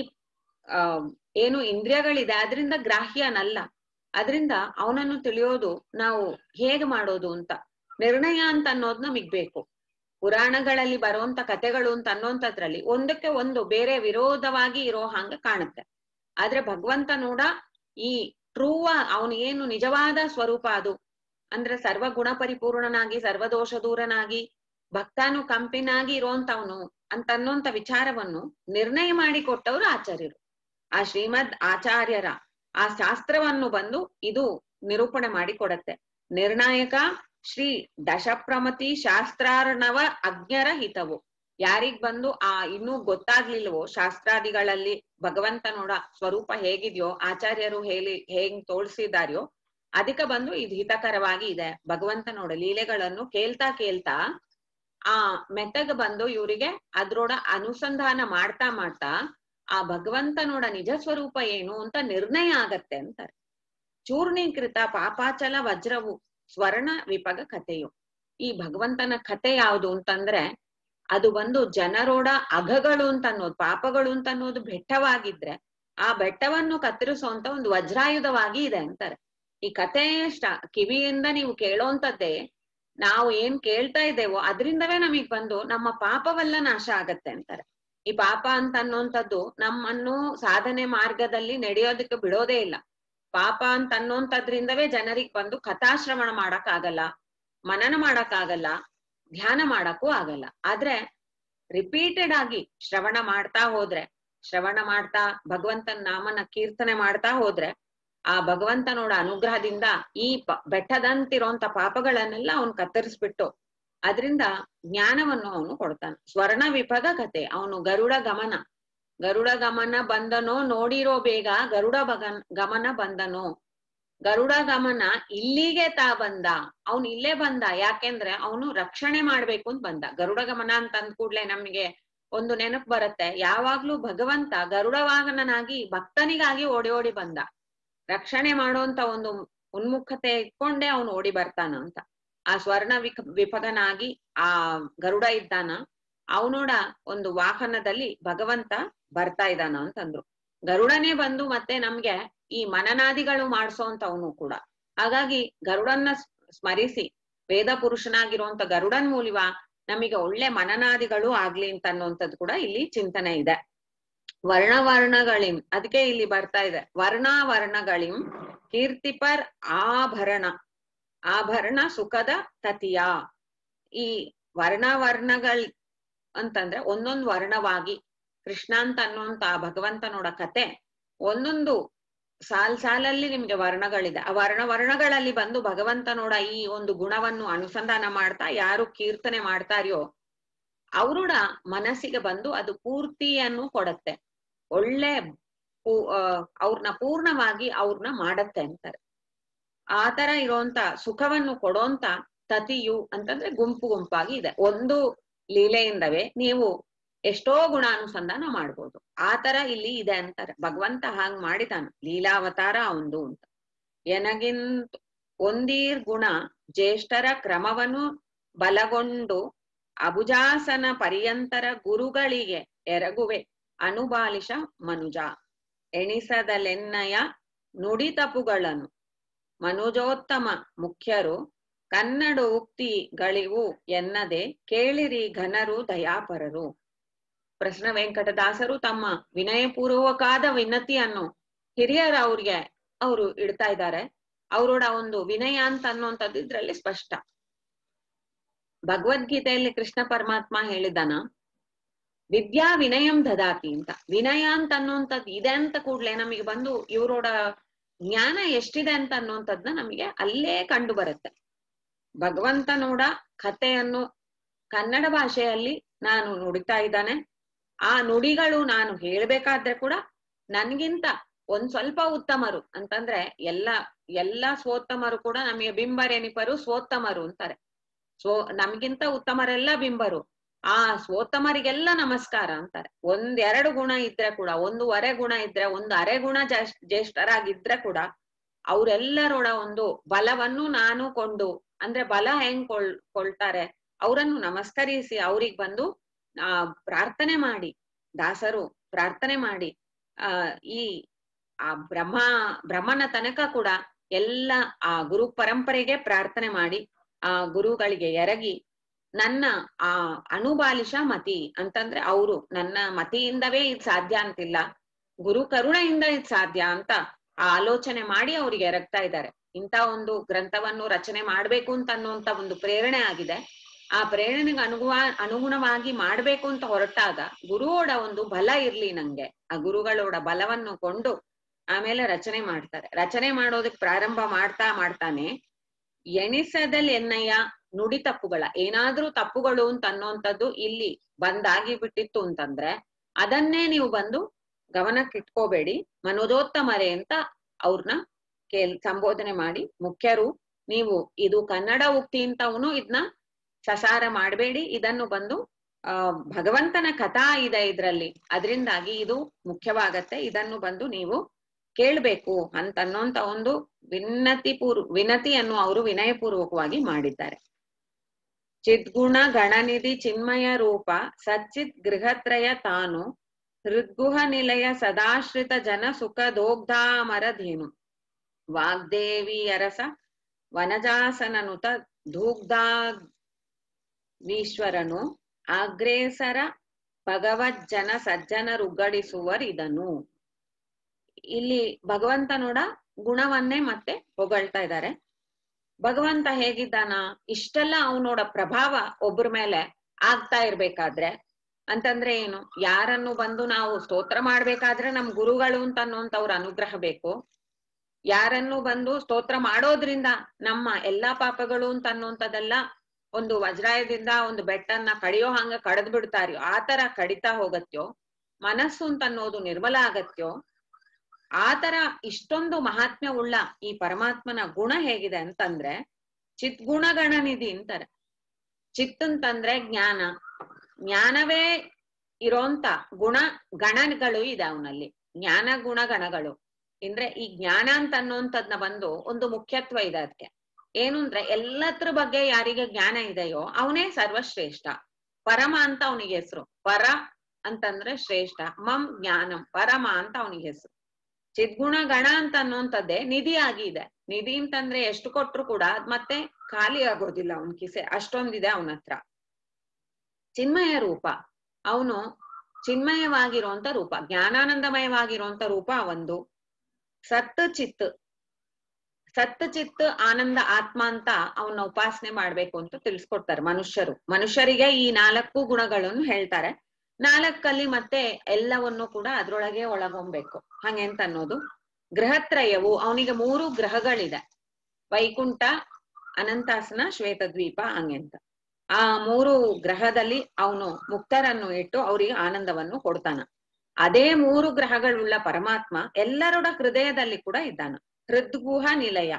ಆ ಏನು ಇಂದ್ರಿಯಗಳಿದೆ ಅದರಿಂದ ಗ್ರಾಹ್ಯನಲ್ಲ ಅದರಿಂದ ಅವನನ್ನು ತಿಳಿಯೋದು ನಾವು ಹೇಗೆ ಮಾಡೋದು ಅಂತ ನಿರ್ಣಯ ಅಂತ ಅನ್ನೋದು ನಮಗ್ ಬೇಕು ಪುರಾಣಗಳಲ್ಲಿ ಬರುವಂತ ಕಥೆಗಳು ಅಂತ ಅನ್ನೋಂಥದ್ರಲ್ಲಿ ಒಂದಕ್ಕೆ ಒಂದು ಬೇರೆ ವಿರೋಧವಾಗಿ ಇರೋ ಹಂಗ ಕಾಣುತ್ತೆ ಆದ್ರೆ ಭಗವಂತ ನೋಡ ಈ ಟ್ರೂವ ಅವನು ಏನು ನಿಜವಾದ ಸ್ವರೂಪ ಅದು ಅಂದ್ರೆ ಸರ್ವ ಗುಣ ಪರಿಪೂರ್ಣನಾಗಿ ಸರ್ವದೋಷ ದೂರನಾಗಿ ಭಕ್ತಾನು ಕಂಪಿನಾಗಿ ಇರೋಂತವನು ಅಂತ ಅನ್ನೋಂತ ವಿಚಾರವನ್ನು ನಿರ್ಣಯ ಮಾಡಿ ಕೊಟ್ಟವರು ಆಚಾರ್ಯರು ಆ ಶ್ರೀಮದ್ ಆಚಾರ್ಯರ ಆ ಶಾಸ್ತ್ರವನ್ನು ಬಂದು ಇದು ನಿರೂಪಣೆ ಮಾಡಿ ಕೊಡತ್ತೆ ನಿರ್ಣಾಯಕ ಶ್ರೀ ದಶಪ್ರಮತಿ ಶಾಸ್ತ್ರಾರ್ಣವ ಅಜ್ಞರ ಹಿತವು ಯಾರಿಗ್ ಬಂದು ಆ ಇನ್ನೂ ಗೊತ್ತಾಗ್ಲಿಲ್ವೋ ಶಾಸ್ತ್ರಾದಿಗಳಲ್ಲಿ ಭಗವಂತನೋಡ ಸ್ವರೂಪ ಹೇಗಿದ್ಯೋ ಆಚಾರ್ಯರು ಹೇಳಿ ಹೇಗ್ ತೋಳ್ಸಿದಾರ್ಯೋ ಅದಕ್ಕೆ ಬಂದು ಇದು ಹಿತಕರವಾಗಿ ಇದೆ ಭಗವಂತನೋಡ ಲೀಲೆಗಳನ್ನು ಕೇಳ್ತಾ ಕೇಳ್ತಾ ಆ ಮೆತ್ತಗ ಬಂದು ಇವರಿಗೆ ಅದ್ರೋಡ ಅನುಸಂಧಾನ ಮಾಡ್ತಾ ಮಾಡ್ತಾ ಆ ಭಗವಂತನೋಡ ನಿಜ ಸ್ವರೂಪ ಏನು ಅಂತ ನಿರ್ಣಯ ಆಗತ್ತೆ ಅಂತಾರೆ ಚೂರ್ಣೀಕೃತ ಪಾಪಾಚಲ ವಜ್ರವು ಸ್ವರ್ಣ ವಿಪಗ ಕಥೆಯು ಈ ಭಗವಂತನ ಕಥೆ ಯಾವುದು ಅಂತಂದ್ರೆ ಅದು ಬಂದು ಜನರೋಡ ಅಘಗಳು ಅಂತ ಅನ್ನೋದು ಪಾಪಗಳು ಅಂತ ಅನ್ನೋದು ಬೆಟ್ಟವಾಗಿದ್ರೆ ಆ ಬೆಟ್ಟವನ್ನು ಕತ್ತರಿಸುವಂತ ಒಂದು ವಜ್ರಾಯುಧವಾಗಿ ಇದೆ ಅಂತಾರೆ ಈ ಕಥೆ ಕಿವಿಯಿಂದ ನೀವು ಕೇಳೋಂಥದ್ದೇ ನಾವು ಏನ್ ಕೇಳ್ತಾ ಇದ್ದೇವೋ ಅದರಿಂದವೇ ನಮಗ್ ಬಂದು ನಮ್ಮ ಪಾಪವೆಲ್ಲ ನಾಶ ಆಗತ್ತೆ ಅಂತಾರೆ ಈ ಪಾಪ ಅಂತ ಅನ್ನೋಂಥದ್ದು ನಮ್ಮನ್ನು ಸಾಧನೆ ಮಾರ್ಗದಲ್ಲಿ ನಡೆಯೋದಕ್ಕೆ ಬಿಡೋದೇ ಇಲ್ಲ ಪಾಪ ಅಂತ ಅನ್ನೋಂಥದ್ರಿಂದವೇ ಜನರಿಗೆ ಬಂದು ಕಥಾಶ್ರವಣ ಮಾಡಕ್ ಆಗಲ್ಲ ಮನನ ಮಾಡಕ್ ಆಗಲ್ಲ ಧ್ಯಾನ ಮಾಡಕ್ಕೂ ಆಗಲ್ಲ ಆದ್ರೆ ರಿಪೀಟೆಡ್ ಆಗಿ ಶ್ರವಣ ಮಾಡ್ತಾ ಹೋದ್ರೆ ಶ್ರವಣ ಮಾಡ್ತಾ ಭಗವಂತನ ನಾಮನ ಕೀರ್ತನೆ ಮಾಡ್ತಾ ಹೋದ್ರೆ ಆ ಭಗವಂತನೋಡ ಅನುಗ್ರಹದಿಂದ ಈ ಬೆಟ್ಟದಂತಿರೋಂತ ಪಾಪಗಳನ್ನೆಲ್ಲ ಅವನು ಕತ್ತರಿಸ್ಬಿಟ್ಟು ಅದರಿಂದ ಜ್ಞಾನವನ್ನು ಅವನು ಕೊಡ್ತಾನೆ ಸ್ವರ್ಣ ವಿಭಗ ಕತೆ ಅವನು ಗರುಡ ಗಮನ ಗರುಡ ಗಮನ ಬಂದನೋ ನೋಡಿರೋ ಬೇಗ ಗರುಡ ಬಗನ್ ಗಮನ ಬಂದನೋ ಗರುಡ ಗಮನ ಇಲ್ಲಿಗೆ ತಾ ಬಂದ ಅವನು ಇಲ್ಲೇ ಬಂದ ಯಾಕೆಂದ್ರೆ ಅವನು ರಕ್ಷಣೆ ಮಾಡ್ಬೇಕು ಅಂತ ಬಂದ ಗರುಡ ಗಮನ ಅಂತ ಅಂದ ಕೂಡ್ಲೆ ನಮ್ಗೆ ಒಂದು ನೆನಪು ಬರುತ್ತೆ ಯಾವಾಗ್ಲೂ ಭಗವಂತ ಗರುಡ ವಾಹನನಾಗಿ ಭಕ್ತನಿಗಾಗಿ ಓಡಿ ಓಡಿ ಬಂದ ರಕ್ಷಣೆ ಮಾಡುವಂತ ಒಂದು ಉನ್ಮುಖತೆ ಇಟ್ಕೊಂಡೇ ಅವನು ಓಡಿ ಬರ್ತಾನ ಅಂತ ಆ ಸ್ವರ್ಣ ವಿಕ ವಿಪಗನಾಗಿ ಆ ಗರುಡ ಇದ್ದಾನ ಅವನೋಡ ಒಂದು ವಾಹನದಲ್ಲಿ ಭಗವಂತ ಬರ್ತಾ ಇದ್ದಾನ ಅಂತಂದ್ರು ಗರುಡನೇ ಬಂದು ಮತ್ತೆ ನಮ್ಗೆ ಈ ಮನನಾದಿಗಳು ಮಾಡಿಸೋಂತವನು ಕೂಡ ಹಾಗಾಗಿ ಗರುಡನ್ನ ಸ್ಮರಿಸಿ ವೇದ ಪುರುಷನಾಗಿರುವಂತ ಗರುಡನ್ ಮೂಲಿವ ನಮಗೆ ಒಳ್ಳೆ ಮನನಾದಿಗಳು ಆಗ್ಲಿ ಅಂತ ಅನ್ನುವಂಥದ್ದು ಕೂಡ ಇಲ್ಲಿ ಚಿಂತನೆ ಇದೆ ವರ್ಣ ವರ್ಣಗಳಿಂ ಅದಕ್ಕೆ ಇಲ್ಲಿ ಬರ್ತಾ ಇದೆ ವರ್ಣ ವರ್ಣಗಳಿಂ ಕೀರ್ತಿಪರ್ ಆಭರಣ ಆಭರಣ ಸುಖದ ತತಿಯ ಈ ವರ್ಣ ವರ್ಣಗಳ್ ಅಂತಂದ್ರೆ ಒಂದೊಂದು ವರ್ಣವಾಗಿ ಕೃಷ್ಣ ಅಂತ ಅನ್ನುವಂತ ಆ ಭಗವಂತನೋಡ ಕತೆ ಒಂದೊಂದು ಸಾಲ್ ಸಾಲಲ್ಲಿ ನಿಮ್ಗೆ ವರ್ಣಗಳಿದೆ ಆ ವರ್ಣ ವರ್ಣಗಳಲ್ಲಿ ಬಂದು ಭಗವಂತನೋಡ ಈ ಒಂದು ಗುಣವನ್ನು ಅನುಸಂಧಾನ ಮಾಡ್ತಾ ಯಾರು ಕೀರ್ತನೆ ಮಾಡ್ತಾರ್ಯೋ ಅವರೋಡ ಮನಸ್ಸಿಗೆ ಬಂದು ಅದು ಪೂರ್ತಿಯನ್ನು ಕೊಡತ್ತೆ ಒಳ್ಳೆ ಅವ್ರನ್ನ ಪೂರ್ಣವಾಗಿ ಅವ್ರನ್ನ ಮಾಡತ್ತೆ ಅಂತಾರೆ ಆ ತರ ಇರುವಂತ ಸುಖವನ್ನು ಕೊಡೋಂತ ತತಿಯು ಅಂತಂದ್ರೆ ಗುಂಪು ಗುಂಪಾಗಿ ಇದೆ ಒಂದು ಲೀಲೆಯಿಂದವೇ ನೀವು ಎಷ್ಟೋ ಗುಣಾನುಸಂಧಾನ ಮಾಡ್ಬೋದು ಆ ತರ ಇಲ್ಲಿ ಇದೆ ಅಂತಾರೆ ಭಗವಂತ ಹಾಂಗ್ ಮಾಡಿದಾನ ಲೀಲಾವತಾರ ಅವಂದು ಅಂತ ಎನಗಿಂತ ಒಂದೀರ್ ಗುಣ ಜ್ಯೇಷ್ಠರ ಕ್ರಮವನ್ನು ಬಲಗೊಂಡು ಅಬುಜಾಸನ ಪರ್ಯಂತರ ಗುರುಗಳಿಗೆ ಎರಗುವೆ ಅನುಬಾಲಿಶ ಮನುಜ ಎಣಿಸದಲೆನ್ನಯ ನುಡಿತಪುಗಳನ್ನು ಮನುಜೋತ್ತಮ ಮುಖ್ಯರು ಕನ್ನಡ ಉಕ್ತಿಗಳಿವು ಎನ್ನದೆ ಕೇಳಿರಿ ಘನರು ದಯಾಪರರು ಪ್ರಶ್ನ ವೆಂಕಟದಾಸರು ತಮ್ಮ ವಿನಯಪೂರ್ವಕಾದ ವಿನತಿಯನ್ನು ಹಿರಿಯರ ಅವ್ರಿಗೆ ಅವರು ಇಡ್ತಾ ಇದ್ದಾರೆ ಅವರೋಡ ಒಂದು ವಿನಯ ಅಂತ ಅನ್ನುವಂಥದ್ದು ಇದ್ರಲ್ಲಿ ಸ್ಪಷ್ಟ ಭಗವದ್ಗೀತೆಯಲ್ಲಿ ಕೃಷ್ಣ ಪರಮಾತ್ಮ ಹೇಳಿದಾನ ವಿದ್ಯಾ ವಿನಯಂ ದದಾತಿ ಅಂತ ವಿನಯ ಅಂತ ಅನ್ನುವಂಥದ್ದು ಇದೆ ಅಂತ ಕೂಡ್ಲೆ ನಮಗೆ ಬಂದು ಇವರೋಡ ಜ್ಞಾನ ಎಷ್ಟಿದೆ ಅಂತ ಅನ್ನುವಂಥದ್ನ ನಮಗೆ ಅಲ್ಲೇ ಕಂಡು ಬರುತ್ತೆ ಭಗವಂತನೋಡ ಕಥೆಯನ್ನು ಕನ್ನಡ ಭಾಷೆಯಲ್ಲಿ ನಾನು ನುಡಿತಾ ಇದ್ದಾನೆ ಆ ನುಡಿಗಳು ನಾನು ಹೇಳ್ಬೇಕಾದ್ರೆ ಕೂಡ ನನ್ಗಿಂತ ಒಂದ್ ಸ್ವಲ್ಪ ಉತ್ತಮರು ಅಂತಂದ್ರೆ ಎಲ್ಲ ಎಲ್ಲಾ ಸ್ವೋತ್ತಮರು ಕೂಡ ನಮಗೆ ಬಿಂಬರೆನಿಪರು ಸ್ವೋತ್ತಮರು ಅಂತಾರೆ ಸ್ವೋ ನಮ್ಗಿಂತ ಉತ್ತಮರೆಲ್ಲ ಬಿಂಬರು ಆ ಸ್ವೋತ್ತಮರಿಗೆಲ್ಲ ನಮಸ್ಕಾರ ಅಂತಾರೆ ಒಂದ್ ಎರಡು ಗುಣ ಇದ್ರೆ ಕೂಡ ಒಂದೂವರೆ ಗುಣ ಇದ್ರೆ ಒಂದು ಅರೆ ಗುಣ ಜ್ಯೇಷ್ಠರಾಗಿದ್ರೆ ಕೂಡ ಅವರೆಲ್ಲರೋಡ ಒಂದು ಬಲವನ್ನು ನಾನು ಕೊಂಡು ಅಂದ್ರೆ ಬಲ ಹೆಂಗ್ ಕೊಳ್ ಕೊಳ್ತಾರೆ ಅವರನ್ನು ನಮಸ್ಕರಿಸಿ ಅವ್ರಿಗ್ ಬಂದು ಆ ಪ್ರಾರ್ಥನೆ ಮಾಡಿ ದಾಸರು ಪ್ರಾರ್ಥನೆ ಮಾಡಿ ಆ ಈ ಆ ಬ್ರಹ್ಮ ಬ್ರಹ್ಮನ ತನಕ ಕೂಡ ಎಲ್ಲ ಆ ಗುರು ಪರಂಪರೆಗೆ ಪ್ರಾರ್ಥನೆ ಮಾಡಿ ಆ ಗುರುಗಳಿಗೆ ಎರಗಿ ನನ್ನ ಆ ಅನುಬಾಲಿಶ ಮತಿ ಅಂತಂದ್ರೆ ಅವರು ನನ್ನ ಮತಿಯಿಂದವೇ ಇದ್ ಸಾಧ್ಯ ಅಂತಿಲ್ಲ ಗುರು ಕರುಣೆಯಿಂದ ಇದ್ ಸಾಧ್ಯ ಅಂತ ಆ ಆಲೋಚನೆ ಮಾಡಿ ಅವ್ರಿಗೆ ಎರಗ್ತಾ ಇದ್ದಾರೆ ಇಂಥ ಒಂದು ಗ್ರಂಥವನ್ನು ರಚನೆ ಮಾಡ್ಬೇಕು ಅಂತ ಅನ್ನುವಂತ ಒಂದು ಪ್ರೇರಣೆ ಆಗಿದೆ ಆ ಪ್ರೇರಣೆಗೆ ಅನುಗುವ ಅನುಗುಣವಾಗಿ ಮಾಡ್ಬೇಕು ಅಂತ ಹೊರಟಾಗ ಗುರುವೋಡ ಒಂದು ಬಲ ಇರ್ಲಿ ನಂಗೆ ಆ ಗುರುಗಳೋಡ ಬಲವನ್ನು ಕೊಂಡು ಆಮೇಲೆ ರಚನೆ ಮಾಡ್ತಾರೆ ರಚನೆ ಮಾಡೋದಕ್ ಪ್ರಾರಂಭ ಮಾಡ್ತಾ ಮಾಡ್ತಾನೆ ಎಣಿಸದಲ್ಲಿ ಎನ್ನಯ್ಯ ನುಡಿ ತಪ್ಪುಗಳ ಏನಾದ್ರೂ ತಪ್ಪುಗಳು ಅಂತ ಅನ್ನೋಂಥದ್ದು ಇಲ್ಲಿ ಬಂದಾಗಿ ಬಿಟ್ಟಿತ್ತು ಅಂತಂದ್ರೆ ಅದನ್ನೇ ನೀವು ಬಂದು ಗಮನಕ್ಕೆ ಇಟ್ಕೋಬೇಡಿ ಮನೋದೋತ್ತಮರೆ ಅಂತ ಅವ್ರನ್ನ ಕೇಳ್ ಸಂಬೋಧನೆ ಮಾಡಿ ಮುಖ್ಯರು ನೀವು ಇದು ಕನ್ನಡ ಉಕ್ತಿ ಅಂತವನು ಇದನ್ನ ಸಸಾರ ಮಾಡಬೇಡಿ ಇದನ್ನು ಬಂದು ಆ ಭಗವಂತನ ಕಥಾ ಇದೆ ಇದ್ರಲ್ಲಿ ಅದರಿಂದಾಗಿ ಇದು ಮುಖ್ಯವಾಗತ್ತೆ ಇದನ್ನು ಬಂದು ನೀವು ಕೇಳ್ಬೇಕು ಅಂತ ಅನ್ನೋಂತ ಒಂದು ವಿನತಿ ಪೂರ್ವ ವಿನತಿಯನ್ನು ಅವರು ವಿನಯಪೂರ್ವಕವಾಗಿ ಮಾಡಿದ್ದಾರೆ ಚಿದ್ಗುಣ ಗಣನಿಧಿ ಚಿನ್ಮಯ ರೂಪ ಸಚ್ಚಿತ್ ಗೃಹತ್ರಯ ತಾನು ಹೃದ್ಗುಹ ನಿಲಯ ಸದಾಶ್ರಿತ ಜನ ಸುಖ ದೋಗ್ಧಾಮರಧೇನು ವಾಗ್ದೇವಿ ಅರಸ ವನಜಾಸನನುತ ಧೂಗ್ಧಾವೀಶ್ವರನು ಆಗ್ರೇಸರ ಭಗವಜ್ಜನ ಸಜ್ಜನರುಗಡಿಸುವರಿದನು ಇಲ್ಲಿ ಭಗವಂತನೋಡ ಗುಣವನ್ನೇ ಮತ್ತೆ ಹೊಗಳ್ತಾ ಇದ್ದಾರೆ ಭಗವಂತ ಹೇಗಿದ್ದಾನ ಇಷ್ಟೆಲ್ಲ ಅವನೋಡ ಪ್ರಭಾವ ಒಬ್ಬರ ಮೇಲೆ ಆಗ್ತಾ ಇರ್ಬೇಕಾದ್ರೆ ಅಂತಂದ್ರೆ ಏನು ಯಾರನ್ನು ಬಂದು ನಾವು ಸ್ತೋತ್ರ ಮಾಡ್ಬೇಕಾದ್ರೆ ನಮ್ ಗುರುಗಳು ಅಂತ ಅನ್ನೋಂತವ್ರ ಅನುಗ್ರಹ ಬೇಕು ಯಾರನ್ನು ಬಂದು ಸ್ತೋತ್ರ ಮಾಡೋದ್ರಿಂದ ನಮ್ಮ ಎಲ್ಲಾ ಪಾಪಗಳು ಅಂತ ಅನ್ನುವಂಥದ್ದೆಲ್ಲ ಒಂದು ವಜ್ರಾಯದಿಂದ ಒಂದು ಬೆಟ್ಟನ್ನ ಕಡಿಯೋ ಹಂಗ ಕಡದ್ ಬಿಡ್ತಾರ್ಯೋ ಆತರ ಕಡಿತಾ ಹೋಗತ್ಯೋ ಮನಸ್ಸು ಅಂತ ಅನ್ನೋದು ನಿರ್ಮಲ ಆಗತ್ಯೋ ಆತರ ಇಷ್ಟೊಂದು ಮಹಾತ್ಮ್ಯ ಉಳ್ಳ ಈ ಪರಮಾತ್ಮನ ಗುಣ ಹೇಗಿದೆ ಅಂತಂದ್ರೆ ಚಿತ್ ಗುಣಗಣನಿಧಿ ಅಂತಾರೆ ಚಿತ್ ಅಂತಂದ್ರೆ ಜ್ಞಾನ ಜ್ಞಾನವೇ ಇರೋಂತ ಗುಣ ಗಣಗಳು ಇದೆ ಅವನಲ್ಲಿ ಜ್ಞಾನ ಗುಣ ಗಣಗಳು ಅಂದ್ರೆ ಈ ಜ್ಞಾನ ಅಂತ ಅನ್ನೋಂಥದ್ನ ಬಂದು ಒಂದು ಮುಖ್ಯತ್ವ ಇದೆ ಅದಕ್ಕೆ ಏನು ಅಂದ್ರೆ ಎಲ್ಲತ್ರ ಬಗ್ಗೆ ಯಾರಿಗೆ ಜ್ಞಾನ ಇದೆಯೋ ಅವನೇ ಸರ್ವಶ್ರೇಷ್ಠ ಪರಮ ಅಂತ ಅವನಿಗೆ ಹೆಸರು ಪರ ಅಂತಂದ್ರೆ ಶ್ರೇಷ್ಠ ಮಂ ಜ್ಞಾನಂ ಪರಮ ಅಂತ ಅವನಿಗೆ ಹೆಸರು ಚಿದ್ಗುಣ ಗಣ ಅಂತ ಅನ್ನೋಂಥದ್ದೇ ನಿಧಿ ಆಗಿದೆ ನಿಧಿ ಅಂತಂದ್ರೆ ಎಷ್ಟು ಕೊಟ್ರು ಕೂಡ ಅದ್ ಮತ್ತೆ ಖಾಲಿ ಆಗೋದಿಲ್ಲ ಅವನ್ ಕಿಸೆ ಅಷ್ಟೊಂದಿದೆ ಅವನ ಹತ್ರ ಚಿನ್ಮಯ ರೂಪ ಅವನು ಚಿನ್ಮಯವಾಗಿರುವಂತ ರೂಪ ಜ್ಞಾನಾನಂದಮಯವಾಗಿರುವಂತ ರೂಪ ಒಂದು ಸತ್ ಚಿತ್ ಸತ್ ಚಿತ್ ಆನಂದ ಆತ್ಮ ಅಂತ ಅವನ ಉಪಾಸನೆ ಮಾಡ್ಬೇಕು ಅಂತ ತಿಳಿಸ್ಕೊಡ್ತಾರೆ ಮನುಷ್ಯರು ಮನುಷ್ಯರಿಗೆ ಈ ನಾಲ್ಕು ಗುಣಗಳನ್ನು ಹೇಳ್ತಾರೆ ನಾಲ್ಕಲ್ಲಿ ಮತ್ತೆ ಎಲ್ಲವನ್ನು ಕೂಡ ಅದ್ರೊಳಗೆ ಒಳಗೊಂಬೇಕು ಹಂಗೆ ಅಂತ ಅನ್ನೋದು ಗ್ರಹತ್ರಯವು ಅವನಿಗೆ ಮೂರು ಗ್ರಹಗಳಿದೆ ವೈಕುಂಠ ಅನಂತಾಸನ ಶ್ವೇತದ್ವೀಪ ಹಂಗೆ ಅಂತ ಆ ಮೂರು ಗ್ರಹದಲ್ಲಿ ಅವನು ಮುಕ್ತರನ್ನು ಇಟ್ಟು ಅವರಿಗೆ ಆನಂದವನ್ನು ಕೊಡ್ತಾನ ಅದೇ ಮೂರು ಗ್ರಹಗಳುಳ್ಳ ಪರಮಾತ್ಮ ಎಲ್ಲರೋಡ ಹೃದಯದಲ್ಲಿ ಕೂಡ ಇದ್ದಾನ ಹೃದ್ಗುಹ ನಿಲಯ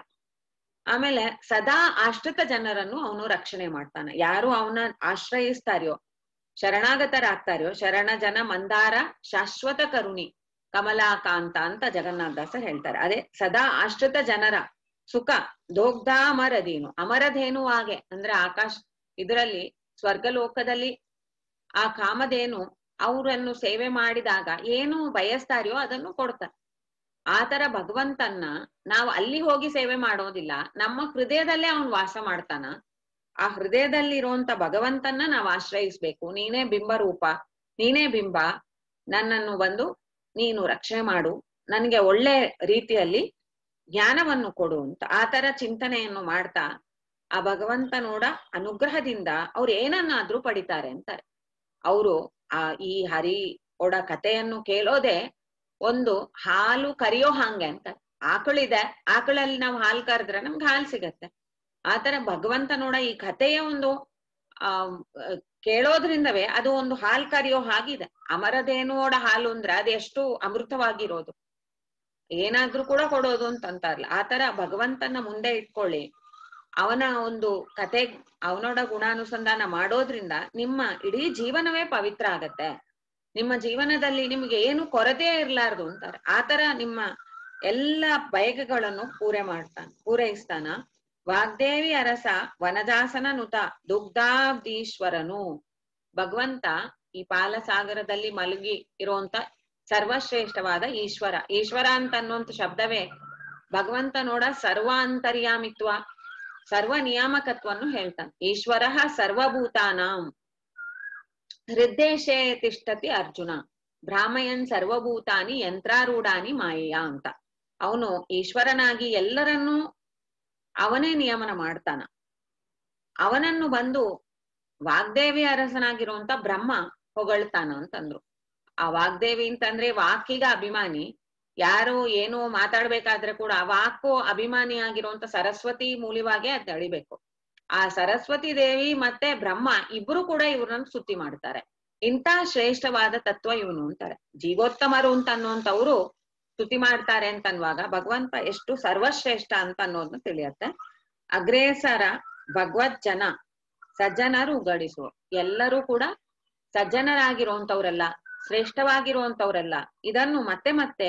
ಆಮೇಲೆ ಸದಾ ಆಶ್ರಿತ ಜನರನ್ನು ಅವನು ರಕ್ಷಣೆ ಮಾಡ್ತಾನ ಯಾರು ಅವನ ಆಶ್ರಯಿಸ್ತಾರ್ಯೋ ಶರಣಾಗತರಾಗ್ತಾರ್ಯೋ ಶರಣ ಜನ ಮಂದಾರ ಶಾಶ್ವತ ಕರುಣಿ ಕಮಲಾಕಾಂತ ಅಂತ ಜಗನ್ನಾಥದಾಸರ್ ಹೇಳ್ತಾರೆ ಅದೇ ಸದಾ ಆಶ್ರಿತ ಜನರ ಸುಖ ದೋಗ್ಧ ಅಮರದೇನು ಅಮರಧೇನು ಹಾಗೆ ಅಂದ್ರೆ ಆಕಾಶ ಇದರಲ್ಲಿ ಸ್ವರ್ಗಲೋಕದಲ್ಲಿ ಆ ಕಾಮಧೇನು ಅವರನ್ನು ಸೇವೆ ಮಾಡಿದಾಗ ಏನು ಬಯಸ್ತಾರ್ಯೋ ಅದನ್ನು ಕೊಡ್ತಾರೆ ಆತರ ಭಗವಂತನ್ನ ನಾವು ಅಲ್ಲಿ ಹೋಗಿ ಸೇವೆ ಮಾಡೋದಿಲ್ಲ ನಮ್ಮ ಹೃದಯದಲ್ಲೇ ಅವನು ವಾಸ ಮಾಡ್ತಾನ ಆ ಹೃದಯದಲ್ಲಿ ಇರುವಂತ ಭಗವಂತನ್ನ ನಾವು ಆಶ್ರಯಿಸ್ಬೇಕು ನೀನೇ ಬಿಂಬ ರೂಪ ನೀನೇ ಬಿಂಬ ನನ್ನನ್ನು ಬಂದು ನೀನು ರಕ್ಷಣೆ ಮಾಡು ನನ್ಗೆ ಒಳ್ಳೆ ರೀತಿಯಲ್ಲಿ ಜ್ಞಾನವನ್ನು ಕೊಡು ಅಂತ ಆತರ ಚಿಂತನೆಯನ್ನು ಮಾಡ್ತಾ ಆ ಭಗವಂತ ನೋಡ ಅನುಗ್ರಹದಿಂದ ಅವ್ರು ಏನನ್ನಾದ್ರೂ ಪಡಿತಾರೆ ಅಂತಾರೆ ಅವರು ಆ ಈ ಹರಿ ಒಡ ಕಥೆಯನ್ನು ಕೇಳೋದೆ ಒಂದು ಹಾಲು ಕರಿಯೋ ಹಂಗೆ ಅಂತ ಆಕಳಿದೆ ಆಕಳಲ್ಲಿ ನಾವು ಹಾಲು ಕರೆದ್ರೆ ನಮ್ಗೆ ಹಾಲು ಸಿಗತ್ತೆ ಆತರ ಭಗವಂತ ನೋಡ ಈ ಕಥೆಯ ಒಂದು ಆ ಕೇಳೋದ್ರಿಂದವೇ ಅದು ಒಂದು ಹಾಲ್ ಕರಿಯೋ ಹಾಗಿದೆ ಅಮರದೇನೋಡ ಹಾಲು ಅಂದ್ರೆ ಅದೆಷ್ಟು ಅಮೃತವಾಗಿರೋದು ಏನಾದ್ರೂ ಕೂಡ ಕೊಡೋದು ಅಂತ ಅಂತಾರಲ್ಲ ಆತರ ಭಗವಂತನ ಮುಂದೆ ಇಟ್ಕೊಳ್ಳಿ ಅವನ ಒಂದು ಕತೆ ಅವನೋಡ ಗುಣಾನುಸಂಧಾನ ಮಾಡೋದ್ರಿಂದ ನಿಮ್ಮ ಇಡೀ ಜೀವನವೇ ಪವಿತ್ರ ಆಗತ್ತೆ ನಿಮ್ಮ ಜೀವನದಲ್ಲಿ ನಿಮ್ಗೆ ಏನು ಕೊರತೆ ಇರ್ಲಾರ್ದು ಅಂತಾರೆ ಆತರ ನಿಮ್ಮ ಎಲ್ಲ ಬಯಕೆಗಳನ್ನು ಪೂರೆ ಮಾಡ್ತಾನ ಪೂರೈಸ್ತಾನ ವಾಗ್ದೇವಿ ಅರಸ ವನದಾಸನ ನುತ ದುಗ್ಧಾಬ್ದೀಶ್ವರನು ಭಗವಂತ ಈ ಪಾಲಸಾಗರದಲ್ಲಿ ಮಲಗಿ ಇರುವಂತ ಸರ್ವಶ್ರೇಷ್ಠವಾದ ಈಶ್ವರ ಈಶ್ವರ ಅಂತ ಅನ್ನುವಂತ ಶಬ್ದವೇ ಭಗವಂತ ನೋಡ ಸರ್ವಾಂತರ್ಯಾಮಿತ್ವ ಸರ್ವ ನಿಯಾಮಕತ್ವವನ್ನು ಹೇಳ್ತಾನೆ ಈಶ್ವರ ಸರ್ವಭೂತಾನಾಂ ಹೃದ್ದೇಶೇ ತಿಷ್ಟತಿ ಅರ್ಜುನ ಭ್ರಾಮಯನ್ ಸರ್ವಭೂತಾನಿ ಯಂತ್ರಾರೂಢಾನಿ ಮಾಯೆಯ ಅಂತ ಅವನು ಈಶ್ವರನಾಗಿ ಎಲ್ಲರನ್ನೂ ಅವನೇ ನಿಯಮನ ಮಾಡ್ತಾನ ಅವನನ್ನು ಬಂದು ವಾಗ್ದೇವಿ ಅರಸನಾಗಿರುವಂತ ಬ್ರಹ್ಮ ಹೊಗಳ್ತಾನ ಅಂತಂದ್ರು ಆ ವಾಗ್ದೇವಿ ಅಂತಂದ್ರೆ ವಾಕಿಗ ಅಭಿಮಾನಿ ಯಾರು ಏನು ಮಾತಾಡ್ಬೇಕಾದ್ರೆ ಕೂಡ ಆ ವಾಕು ಅಭಿಮಾನಿ ಆಗಿರುವಂತ ಸರಸ್ವತಿ ಮೂಲವಾಗೆ ಅದ್ ಅಳಿಬೇಕು ಆ ಸರಸ್ವತಿ ದೇವಿ ಮತ್ತೆ ಬ್ರಹ್ಮ ಇಬ್ರು ಕೂಡ ಇವ್ರನ್ನ ಸ್ತುತಿ ಮಾಡ್ತಾರೆ ಇಂಥ ಶ್ರೇಷ್ಠವಾದ ತತ್ವ ಇವನು ಅಂತಾರೆ ಜೀವೋತ್ತಮರು ಅಂತ ಅನ್ನುವಂಥವ್ರು ಸ್ತುತಿ ಮಾಡ್ತಾರೆ ಅಂತ ಅನ್ನುವಾಗ ಭಗವಂತ ಎಷ್ಟು ಸರ್ವಶ್ರೇಷ್ಠ ಅಂತ ಅನ್ನೋದನ್ನ ತಿಳಿಯತ್ತೆ ಅಗ್ರೇಸರ ಭಗವತ್ ಜನ ಸಜ್ಜನರು ಉಗಡಿಸುವ ಎಲ್ಲರೂ ಕೂಡ ಸಜ್ಜನರಾಗಿರುವಂತವ್ರೆಲ್ಲ ಶ್ರೇಷ್ಠವಾಗಿರುವಂತವ್ರೆಲ್ಲ ಇದನ್ನು ಮತ್ತೆ ಮತ್ತೆ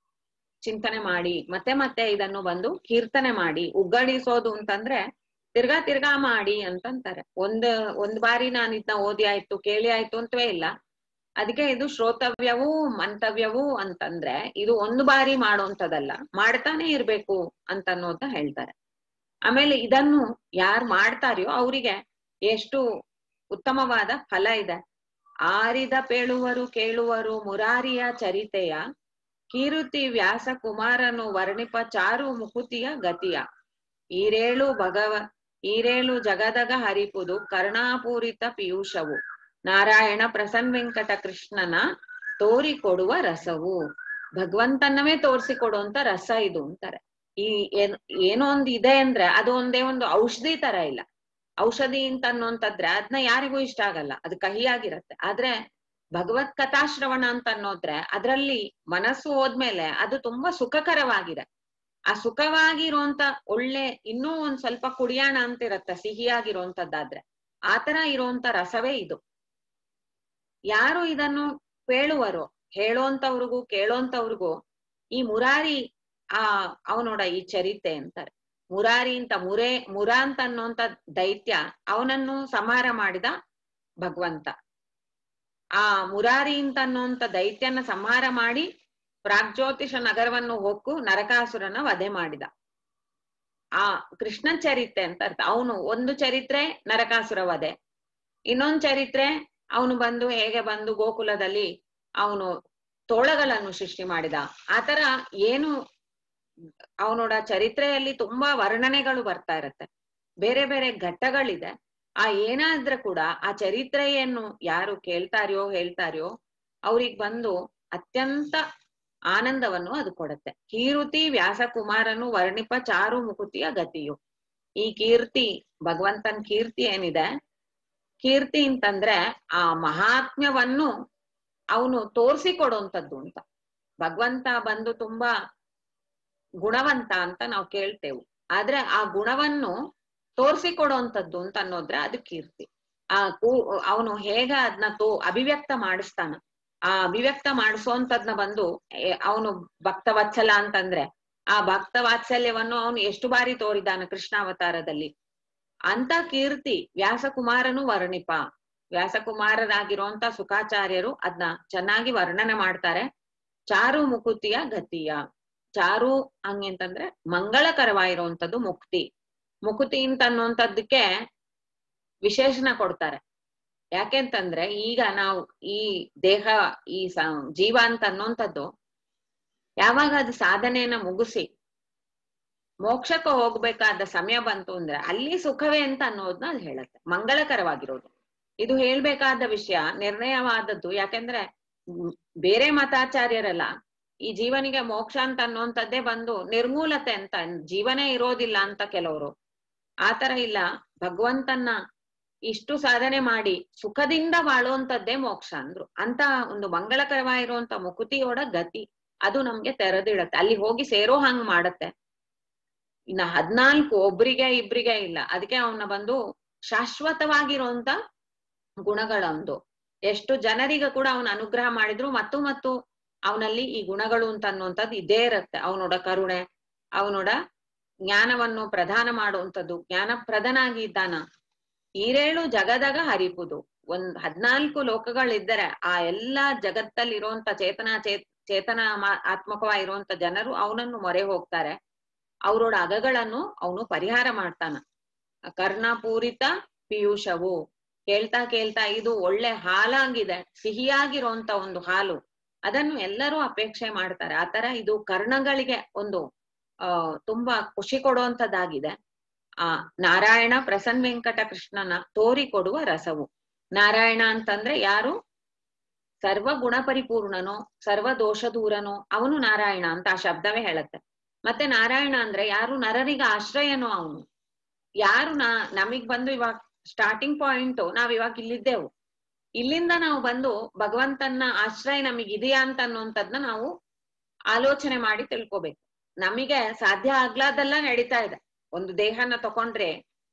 ಚಿಂತನೆ ಮಾಡಿ ಮತ್ತೆ ಮತ್ತೆ ಇದನ್ನು ಬಂದು ಕೀರ್ತನೆ ಮಾಡಿ ಉಗ್ಗಡಿಸೋದು ಅಂತಂದ್ರೆ ತಿರ್ಗಾ ತಿರ್ಗಾ ಮಾಡಿ ಅಂತಂತಾರೆ ಒಂದ್ ಒಂದ್ ಬಾರಿ ನಾನು ಇದನ್ನ ಓದಿ ಆಯ್ತು ಕೇಳಿ ಆಯ್ತು ಅಂತವೇ ಇಲ್ಲ ಅದಕ್ಕೆ ಇದು ಶ್ರೋತವ್ಯವೂ ಮಂತವ್ಯವೂ ಅಂತಂದ್ರೆ ಇದು ಒಂದು ಬಾರಿ ಮಾಡುವಂತದಲ್ಲ ಮಾಡ್ತಾನೆ ಇರ್ಬೇಕು ಅಂತ ಅನ್ನೋದನ್ನ ಹೇಳ್ತಾರೆ ಆಮೇಲೆ ಇದನ್ನು ಯಾರ್ ಮಾಡ್ತಾರೆಯೋ ಅವರಿಗೆ ಎಷ್ಟು ಉತ್ತಮವಾದ ಫಲ ಇದೆ ಆರಿದ ಪೇಳುವರು ಕೇಳುವರು ಮುರಾರಿಯ ಚರಿತೆಯ ಕೀರುತಿ ವ್ಯಾಸ ಕುಮಾರನು ವರ್ಣಿಪ ಚಾರು ಮುಕುತಿಯ ಗತಿಯ ಈರೇಳು ಭಗವ ಈರೇಳು ಜಗದಗ ಹರಿಪುದು ಕರ್ಣಾಪೂರಿತ ಪಿಯೂಷವು ನಾರಾಯಣ ಪ್ರಸನ್ ವೆಂಕಟ ಕೃಷ್ಣನ ತೋರಿಕೊಡುವ ರಸವು ಭಗವಂತನವೇ ತೋರಿಸಿಕೊಡುವಂತ ರಸ ಇದು ಅಂತಾರೆ ಈ ಏನ್ ಏನೋ ಒಂದ್ ಇದೆ ಅಂದ್ರೆ ಅದು ಒಂದೇ ಒಂದು ಔಷಧಿ ತರ ಇಲ್ಲ ಔಷಧಿ ಅಂತ ಅನ್ನೋಂತದ್ರೆ ಅದನ್ನ ಯಾರಿಗೂ ಇಷ್ಟ ಆಗಲ್ಲ ಅದು ಕಹಿಯಾಗಿರತ್ತೆ ಆದ್ರೆ ಭಗವತ್ ಕಥಾಶ್ರವಣ ಅಂತ ಅನ್ನೋದ್ರೆ ಅದ್ರಲ್ಲಿ ಮನಸ್ಸು ಹೋದ್ಮೇಲೆ ಅದು ತುಂಬಾ ಸುಖಕರವಾಗಿದೆ ಆ ಸುಖವಾಗಿರುವಂತ ಒಳ್ಳೆ ಇನ್ನೂ ಒಂದ್ ಸ್ವಲ್ಪ ಕುಡಿಯೋಣ ಅಂತ ಇರತ್ತೆ ಸಿಹಿಯಾಗಿರುವಂತದ್ದಾದ್ರೆ ಆತರ ಇರುವಂತ ರಸವೇ ಇದು ಯಾರು ಇದನ್ನು ಕೇಳುವರೋ ಹೇಳೋಂತವ್ರಿಗೂ ಕೇಳೋಂತವ್ರಿಗೂ ಈ ಮುರಾರಿ ಆ ಅವನೋಡ ಈ ಚರಿತೆ ಅಂತಾರೆ ಮುರಾರಿ ಅಂತ ಮುರೇ ಮುರ ಅಂತ ಅನ್ನೋಂತ ದೈತ್ಯ ಅವನನ್ನು ಸಂಹಾರ ಮಾಡಿದ ಭಗವಂತ ಆ ಮುರಾರಿ ಅಂತ ಅನ್ನೋಂತ ದೈತ್ಯನ ಸಂಹಾರ ಮಾಡಿ ಪ್ರಾಗ್ಜ್ಯೋತಿಷ ನಗರವನ್ನು ಹೊಕ್ಕು ನರಕಾಸುರನ ವಧೆ ಮಾಡಿದ ಆ ಕೃಷ್ಣ ಚರಿತ್ರೆ ಅಂತ ಅರ್ಥ ಅವನು ಒಂದು ಚರಿತ್ರೆ ನರಕಾಸುರ ವಧೆ ಇನ್ನೊಂದ್ ಚರಿತ್ರೆ ಅವನು ಬಂದು ಹೇಗೆ ಬಂದು ಗೋಕುಲದಲ್ಲಿ ಅವನು ತೋಳಗಳನ್ನು ಸೃಷ್ಟಿ ಮಾಡಿದ ಆತರ ಏನು ಅವನೋಡ ಚರಿತ್ರೆಯಲ್ಲಿ ತುಂಬಾ ವರ್ಣನೆಗಳು ಬರ್ತಾ ಇರತ್ತೆ ಬೇರೆ ಬೇರೆ ಘಟ್ಟಗಳಿದೆ ಆ ಏನಾದ್ರೆ ಕೂಡ ಆ ಚರಿತ್ರೆಯನ್ನು ಯಾರು ಕೇಳ್ತಾರ್ಯೋ ಹೇಳ್ತಾರ್ಯೋ ಅವ್ರಿಗೆ ಬಂದು ಅತ್ಯಂತ ಆನಂದವನ್ನು ಅದು ಕೊಡುತ್ತೆ ಕೀರುತಿ ವ್ಯಾಸಕುಮಾರನು ವರ್ಣಿಪ ಚಾರು ಮುಕುತಿಯ ಗತಿಯು ಈ ಕೀರ್ತಿ ಭಗವಂತನ್ ಕೀರ್ತಿ ಏನಿದೆ ಕೀರ್ತಿ ಅಂತಂದ್ರೆ ಆ ಮಹಾತ್ಮ್ಯವನ್ನು ಅವನು ತೋರ್ಸಿಕೊಡುವಂಥದ್ದು ಅಂತ ಭಗವಂತ ಬಂದು ತುಂಬಾ ಗುಣವಂತ ಅಂತ ನಾವು ಕೇಳ್ತೇವೆ ಆದ್ರೆ ಆ ಗುಣವನ್ನು ತೋರ್ಸಿಕೊಡುವಂಥದ್ದು ಅಂತ ಅನ್ನೋದ್ರೆ ಅದು ಕೀರ್ತಿ ಆ ಕೂ ಅವನು ಹೇಗ ಅದನ್ನ ತೋ ಅಭಿವ್ಯಕ್ತ ಮಾಡಿಸ್ತಾನ ಆ ಅಭಿವ್ಯಕ್ತ ಮಾಡಿಸೋಂಥದ್ನ ಬಂದು ಅವನು ಭಕ್ತವತ್ಸಲ ಅಂತಂದ್ರೆ ಆ ಭಕ್ತ ವಾತ್ಸಲ್ಯವನ್ನು ಅವನು ಎಷ್ಟು ಬಾರಿ ತೋರಿದಾನ ಕೃಷ್ಣಾವತಾರದಲ್ಲಿ ಅಂತ ಕೀರ್ತಿ ವ್ಯಾಸಕುಮಾರನು ವರ್ಣಿಪ ವ್ಯಾಸಕುಮಾರರಾಗಿರುವಂತ ಸುಖಾಚಾರ್ಯರು ಅದನ್ನ ಚೆನ್ನಾಗಿ ವರ್ಣನೆ ಮಾಡ್ತಾರೆ ಚಾರು ಮುಕುತಿಯ ಗತಿಯ ಚಾರು ಹಂಗೆಂತಂದ್ರೆ ಮಂಗಳಕರವಾಗಿರುವಂತದ್ದು ಮುಕ್ತಿ ಮುಕುತಿ ಅಂತ ಅನ್ನುವಂಥದ್ದಕ್ಕೆ ವಿಶೇಷಣ ಕೊಡ್ತಾರೆ ಯಾಕೆಂತಂದ್ರೆ ಈಗ ನಾವು ಈ ದೇಹ ಈ ಜೀವ ಅಂತ ಅನ್ನೋಂಥದ್ದು ಯಾವಾಗ ಅದು ಸಾಧನೆಯನ್ನ ಮುಗಿಸಿ ಮೋಕ್ಷಕ್ಕೆ ಹೋಗ್ಬೇಕಾದ ಸಮಯ ಬಂತು ಅಂದ್ರೆ ಅಲ್ಲಿ ಸುಖವೇ ಅಂತ ಅನ್ನೋದನ್ನ ಅದು ಹೇಳುತ್ತೆ ಮಂಗಳಕರವಾಗಿರೋದು ಇದು ಹೇಳ್ಬೇಕಾದ ವಿಷಯ ನಿರ್ಣಯವಾದದ್ದು ಯಾಕೆಂದ್ರೆ ಬೇರೆ ಮತಾಚಾರ್ಯರಲ್ಲ ಈ ಜೀವನಿಗೆ ಮೋಕ್ಷ ಅಂತ ಅನ್ನೋಂಥದ್ದೇ ಬಂದು ನಿರ್ಮೂಲತೆ ಅಂತ ಜೀವನೇ ಇರೋದಿಲ್ಲ ಅಂತ ಕೆಲವರು ಆತರ ಇಲ್ಲ ಭಗವಂತನ ಇಷ್ಟು ಸಾಧನೆ ಮಾಡಿ ಸುಖದಿಂದ ಬಾಳುವಂತದ್ದೇ ಮೋಕ್ಷ ಅಂದ್ರು ಅಂತ ಒಂದು ಮಂಗಳಕರವಾಗಿರುವಂತ ಮುಕುತಿಯೋಡ ಗತಿ ಅದು ನಮ್ಗೆ ತೆರೆದಿಡತ್ತೆ ಅಲ್ಲಿ ಹೋಗಿ ಸೇರೋ ಹಂಗ್ ಮಾಡತ್ತೆ ಇನ್ನ ಹದ್ನಾಲ್ಕು ಒಬ್ರಿಗೆ ಇಬ್ರಿಗೆ ಇಲ್ಲ ಅದಕ್ಕೆ ಅವನ ಬಂದು ಶಾಶ್ವತವಾಗಿರುವಂತ ಗುಣಗಳೊಂದು ಎಷ್ಟು ಜನರಿಗೆ ಕೂಡ ಅವನ ಅನುಗ್ರಹ ಮಾಡಿದ್ರು ಮತ್ತು ಮತ್ತು ಅವನಲ್ಲಿ ಈ ಗುಣಗಳು ಅಂತ ಅನ್ನುವಂಥದ್ದು ಇದೇ ಇರತ್ತೆ ಅವನೋಡ ಕರುಣೆ ಅವನೋಡ ಜ್ಞಾನವನ್ನು ಪ್ರದಾನ ಮಾಡುವಂಥದ್ದು ಜ್ಞಾನ ಪ್ರದನಾಗಿ ಇದ್ದಾನ ಈರೇಳು ಜಗದಾಗ ಹರಿಪುದು ಒಂದ್ ಹದ್ನಾಲ್ಕು ಲೋಕಗಳಿದ್ದರೆ ಆ ಎಲ್ಲಾ ಜಗತ್ತಲ್ಲಿ ಇರುವಂತ ಚೇತನ ಚೇತ್ ಚೇತನ ಆತ್ಮಕವಾಗಿರುವಂತ ಜನರು ಅವನನ್ನು ಮೊರೆ ಹೋಗ್ತಾರೆ ಅವರೋಡ ಅಗಗಳನ್ನು ಅವನು ಪರಿಹಾರ ಮಾಡ್ತಾನ ಕರ್ಣಪೂರಿತ ಪಿಯೂಷವು ಕೇಳ್ತಾ ಕೇಳ್ತಾ ಇದು ಒಳ್ಳೆ ಹಾಲಾಗಿದೆ ಸಿಹಿಯಾಗಿರುವಂತ ಒಂದು ಹಾಲು ಅದನ್ನು ಎಲ್ಲರೂ ಅಪೇಕ್ಷೆ ಮಾಡ್ತಾರೆ ಆತರ ಇದು ಕರ್ಣಗಳಿಗೆ ಒಂದು ಆ ತುಂಬಾ ಖುಷಿ ಕೊಡುವಂತದ್ದಾಗಿದೆ ಆ ನಾರಾಯಣ ಪ್ರಸನ್ನ ವೆಂಕಟ ಕೃಷ್ಣನ ತೋರಿಕೊಡುವ ರಸವು ನಾರಾಯಣ ಅಂತಂದ್ರೆ ಯಾರು ಸರ್ವ ಗುಣ ಪರಿಪೂರ್ಣನೋ ಸರ್ವ ದೋಷ ದೂರನೋ ಅವನು ನಾರಾಯಣ ಅಂತ ಆ ಶಬ್ದವೇ ಹೇಳುತ್ತೆ ಮತ್ತೆ ನಾರಾಯಣ ಅಂದ್ರೆ ಯಾರು ನರರಿಗೆ ಆಶ್ರಯನೋ ಅವನು ಯಾರು ನಾ ನಮಗ್ ಬಂದು ಇವಾಗ ಸ್ಟಾರ್ಟಿಂಗ್ ಪಾಯಿಂಟ್ ನಾವ್ ಇವಾಗ ಇಲ್ಲಿದ್ದೆವು ಇಲ್ಲಿಂದ ನಾವು ಬಂದು ಭಗವಂತನ ಆಶ್ರಯ ನಮಗ್ ಇದೆಯಾ ಅಂತ ಅನ್ನುವಂಥದ್ನ ನಾವು ಆಲೋಚನೆ ಮಾಡಿ ತಿಳ್ಕೊಬೇಕು ನಮಗೆ ಸಾಧ್ಯ ಆಗ್ಲಾದೆಲ್ಲ ನಡೀತಾ ಇದೆ ಒಂದು ದೇಹನ ತಕೊಂಡ್ರೆ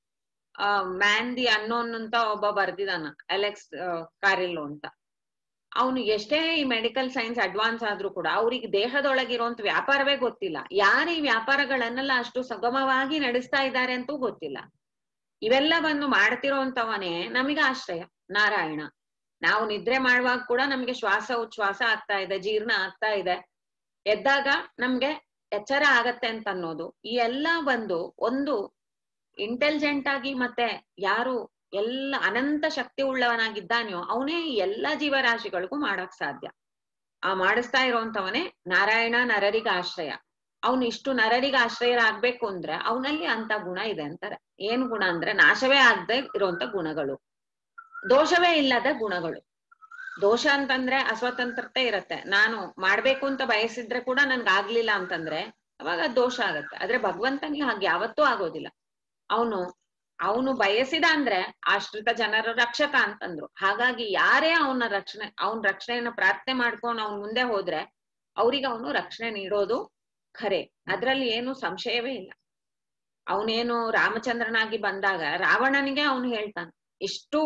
ಆ ಮ್ಯಾನ್ ದಿ ಅನ್ನೋನ್ ಅಂತ ಒಬ್ಬ ಬರ್ದಿದಾನ ಅಲೆಕ್ಸ್ ಕಾರಿಲ್ಲೋ ಅಂತ ಅವನು ಎಷ್ಟೇ ಈ ಮೆಡಿಕಲ್ ಸೈನ್ಸ್ ಅಡ್ವಾನ್ಸ್ ಆದ್ರೂ ಕೂಡ ಅವ್ರಿಗೆ ದೇಹದೊಳಗಿರುವಂತ ವ್ಯಾಪಾರವೇ ಗೊತ್ತಿಲ್ಲ ಯಾರು ಈ ವ್ಯಾಪಾರಗಳನ್ನೆಲ್ಲ ಅಷ್ಟು ಸುಗಮವಾಗಿ ನಡೆಸ್ತಾ ಇದ್ದಾರೆ ಅಂತೂ ಗೊತ್ತಿಲ್ಲ ಇವೆಲ್ಲ ಬಂದು ಮಾಡ್ತಿರೋಂತವನೇ ನಮಗೆ ಆಶ್ರಯ ನಾರಾಯಣ ನಾವು ನಿದ್ರೆ ಮಾಡುವಾಗ ಕೂಡ ನಮ್ಗೆ ಶ್ವಾಸ ಉಚ್ಛ್ವಾಸ ಆಗ್ತಾ ಇದೆ ಜೀರ್ಣ ಆಗ್ತಾ ಇದೆ ಎದ್ದಾಗ ನಮ್ಗೆ ಎಚ್ಚರ ಆಗತ್ತೆ ಅಂತ ಅನ್ನೋದು ಈ ಎಲ್ಲ ಬಂದು ಒಂದು ಇಂಟೆಲಿಜೆಂಟ್ ಆಗಿ ಮತ್ತೆ ಯಾರು ಎಲ್ಲ ಅನಂತ ಶಕ್ತಿ ಉಳ್ಳವನಾಗಿದ್ದಾನೆಯೋ ಅವನೇ ಈ ಎಲ್ಲಾ ಜೀವರಾಶಿಗಳಿಗೂ ಮಾಡಕ್ ಸಾಧ್ಯ ಆ ಮಾಡಿಸ್ತಾ ಇರೋಂತವನೇ ನಾರಾಯಣ ನರರಿಗೆ ಆಶ್ರಯ ಅವನು ಇಷ್ಟು ನರರಿಗೆ ಆಶ್ರಯರಾಗ್ಬೇಕು ಅಂದ್ರೆ ಅವನಲ್ಲಿ ಅಂತ ಗುಣ ಇದೆ ಅಂತಾರೆ ಏನ್ ಗುಣ ಅಂದ್ರೆ ನಾಶವೇ ಆಗದೆ ಇರುವಂತ ಗುಣಗಳು ದೋಷವೇ ಇಲ್ಲದ ಗುಣಗಳು ದೋಷ ಅಂತಂದ್ರೆ ಅಸ್ವತಂತ್ರತೆ ಇರತ್ತೆ ನಾನು ಮಾಡ್ಬೇಕು ಅಂತ ಬಯಸಿದ್ರೆ ಕೂಡ ನನ್ಗೆ ಆಗ್ಲಿಲ್ಲ ಅಂತಂದ್ರೆ ಅವಾಗ ದೋಷ ಆಗತ್ತೆ ಆದ್ರೆ ಭಗವಂತನಿಗೆ ಹಾಗೆ ಯಾವತ್ತೂ ಆಗೋದಿಲ್ಲ ಅವನು ಅವನು ಬಯಸಿದ ಅಂದ್ರೆ ಆಶ್ರಿತ ಜನರ ರಕ್ಷಕ ಅಂತಂದ್ರು ಹಾಗಾಗಿ ಯಾರೇ ಅವನ ರಕ್ಷಣೆ ಅವನ ರಕ್ಷಣೆಯನ್ನ ಪ್ರಾರ್ಥನೆ ಮಾಡ್ಕೊಂಡು ಅವ್ನ ಮುಂದೆ ಹೋದ್ರೆ ಅವ್ರಿಗೆ ಅವನು ರಕ್ಷಣೆ ನೀಡೋದು ಖರೆ ಅದ್ರಲ್ಲಿ ಏನು ಸಂಶಯವೇ ಇಲ್ಲ ಅವನೇನು ರಾಮಚಂದ್ರನಾಗಿ ಬಂದಾಗ ರಾವಣನಿಗೆ ಅವನು ಹೇಳ್ತಾನೆ ಇಷ್ಟು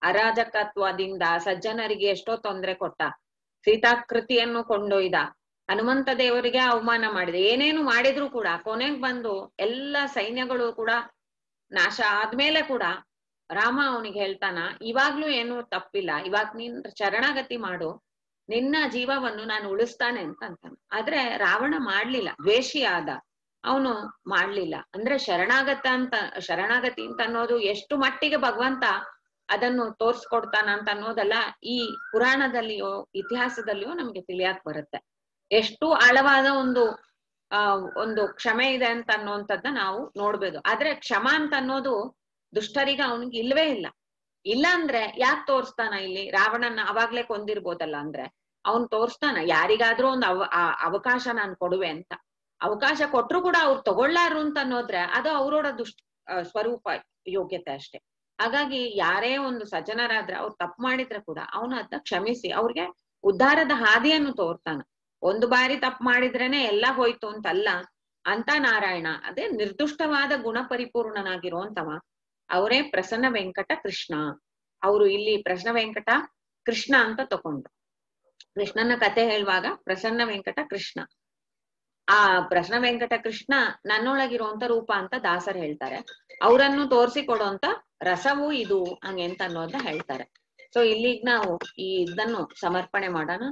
ಅರಾಜಕತ್ವದಿಂದ ಸಜ್ಜನರಿಗೆ ಎಷ್ಟೋ ತೊಂದರೆ ಕೊಟ್ಟ ಸೀತಾಕೃತಿಯನ್ನು ಕೊಂಡೊಯ್ದ ಹನುಮಂತ ದೇವರಿಗೆ ಅವಮಾನ ಮಾಡಿದ ಏನೇನು ಮಾಡಿದ್ರು ಕೂಡ ಕೊನೆಗ್ ಬಂದು ಎಲ್ಲ ಸೈನ್ಯಗಳು ಕೂಡ ನಾಶ ಆದ್ಮೇಲೆ ಕೂಡ ರಾಮ ಅವನಿಗೆ ಹೇಳ್ತಾನ ಇವಾಗ್ಲೂ ಏನು ತಪ್ಪಿಲ್ಲ ಇವಾಗ ನೀನ್ ಶರಣಾಗತಿ ಮಾಡು ನಿನ್ನ ಜೀವವನ್ನು ನಾನು ಉಳಿಸ್ತಾನೆ ಅಂತ ಅಂತಾನೆ ಆದ್ರೆ ರಾವಣ ಮಾಡ್ಲಿಲ್ಲ ದ್ವೇಷಿ ಆದ ಅವನು ಮಾಡ್ಲಿಲ್ಲ ಅಂದ್ರೆ ಶರಣಾಗತ ಅಂತ ಶರಣಾಗತಿ ಅಂತ ಅನ್ನೋದು ಎಷ್ಟು ಮಟ್ಟಿಗೆ ಭಗವಂತ ಅದನ್ನು ತೋರ್ಸ್ಕೊಡ್ತಾನ ಅಂತ ಅನ್ನೋದೆಲ್ಲ ಈ ಪುರಾಣದಲ್ಲಿಯೋ ಇತಿಹಾಸದಲ್ಲಿಯೋ ನಮ್ಗೆ ತಿಳಿಯಾಕ್ ಬರುತ್ತೆ ಎಷ್ಟು ಆಳವಾದ ಒಂದು ಆ ಒಂದು ಕ್ಷಮೆ ಇದೆ ಅಂತ ಅನ್ನುವಂಥದ್ನ ನಾವು ನೋಡ್ಬೋದು ಆದ್ರೆ ಕ್ಷಮ ಅಂತ ಅನ್ನೋದು ದುಷ್ಟರಿಗೆ ಅವನಿಗೆ ಇಲ್ವೇ ಇಲ್ಲ ಇಲ್ಲ ಅಂದ್ರೆ ಯಾಕೆ ತೋರಿಸ್ತಾನ ಇಲ್ಲಿ ರಾವಣನ್ನ ಅವಾಗ್ಲೇ ಕೊಂದಿರ್ಬೋದಲ್ಲ ಅಂದ್ರೆ ಅವನ್ ತೋರಿಸ್ತಾನ ಯಾರಿಗಾದ್ರೂ ಒಂದು ಅವ ಆ ಅವಕಾಶ ನಾನು ಕೊಡುವೆ ಅಂತ ಅವಕಾಶ ಕೊಟ್ರು ಕೂಡ ಅವ್ರು ತಗೊಳ್ಳಾರು ಅಂತ ಅನ್ನೋದ್ರೆ ಅದು ಅವರೋಡ ದುಷ್ಟ ಆ, ಸ್ವರೂಪ ಯೋಗ್ಯತೆ ಅಷ್ಟೇ ಹಾಗಾಗಿ ಯಾರೇ ಒಂದು ಸಜ್ಜನರಾದ್ರೆ ಅವ್ರು ತಪ್ಪು ಮಾಡಿದ್ರೆ ಕೂಡ ಅವನು ಅದನ್ನ ಕ್ಷಮಿಸಿ ಅವ್ರಿಗೆ ಉದ್ಧಾರದ ಹಾದಿಯನ್ನು ತೋರ್ತಾನ ಒಂದು ಬಾರಿ ತಪ್ಪು ಮಾಡಿದ್ರೇನೆ ಎಲ್ಲ ಹೋಯ್ತು ಅಂತಲ್ಲ ಅಂತ ನಾರಾಯಣ ಅದೇ ನಿರ್ದುಷ್ಟವಾದ ಗುಣ ಪರಿಪೂರ್ಣನಾಗಿರುವಂತವ ಅವರೇ ಪ್ರಸನ್ನ ವೆಂಕಟ ಕೃಷ್ಣ ಅವರು ಇಲ್ಲಿ ಪ್ರಸನ್ನ ವೆಂಕಟ ಕೃಷ್ಣ ಅಂತ ತಕೊಂಡ್ರು ಕೃಷ್ಣನ ಕತೆ ಹೇಳುವಾಗ ಪ್ರಸನ್ನ ವೆಂಕಟ ಕೃಷ್ಣ ಆ ಪ್ರಸನ್ನ ವೆಂಕಟ ಕೃಷ್ಣ ನನ್ನೊಳಗಿರುವಂತ ರೂಪ ಅಂತ ದಾಸರು ಹೇಳ್ತಾರೆ ಅವರನ್ನು ತೋರಿಸಿ ಕೊಡುವಂತ ರಸವು ಇದು ಹಂಗೆ ಅಂತ ಅನ್ನೋದನ್ನ ಹೇಳ್ತಾರೆ ಸೊ ಇಲ್ಲಿಗ್ ನಾವು ಈ ಇದನ್ನು ಸಮರ್ಪಣೆ ಮಾಡೋಣ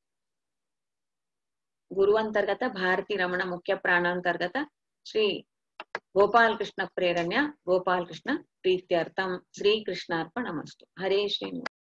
ಗುರುವಂತರ್ಗತ ಭಾರತಿ ರಮಣ ಮುಖ್ಯ ಪ್ರಾಣಾಂತರ್ಗತ ಶ್ರೀ ಗೋಪಾಲ್ ಕೃಷ್ಣ ಪ್ರೇರಣ್ಯ ಗೋಪಾಲ್ ಕೃಷ್ಣ ಪ್ರೀತ್ಯರ್ಥಂ ಶ್ರೀ ಕೃಷ್ಣಾರ್ಪಣಮಸ್ತು ಹರೇ ಶ್ರೀ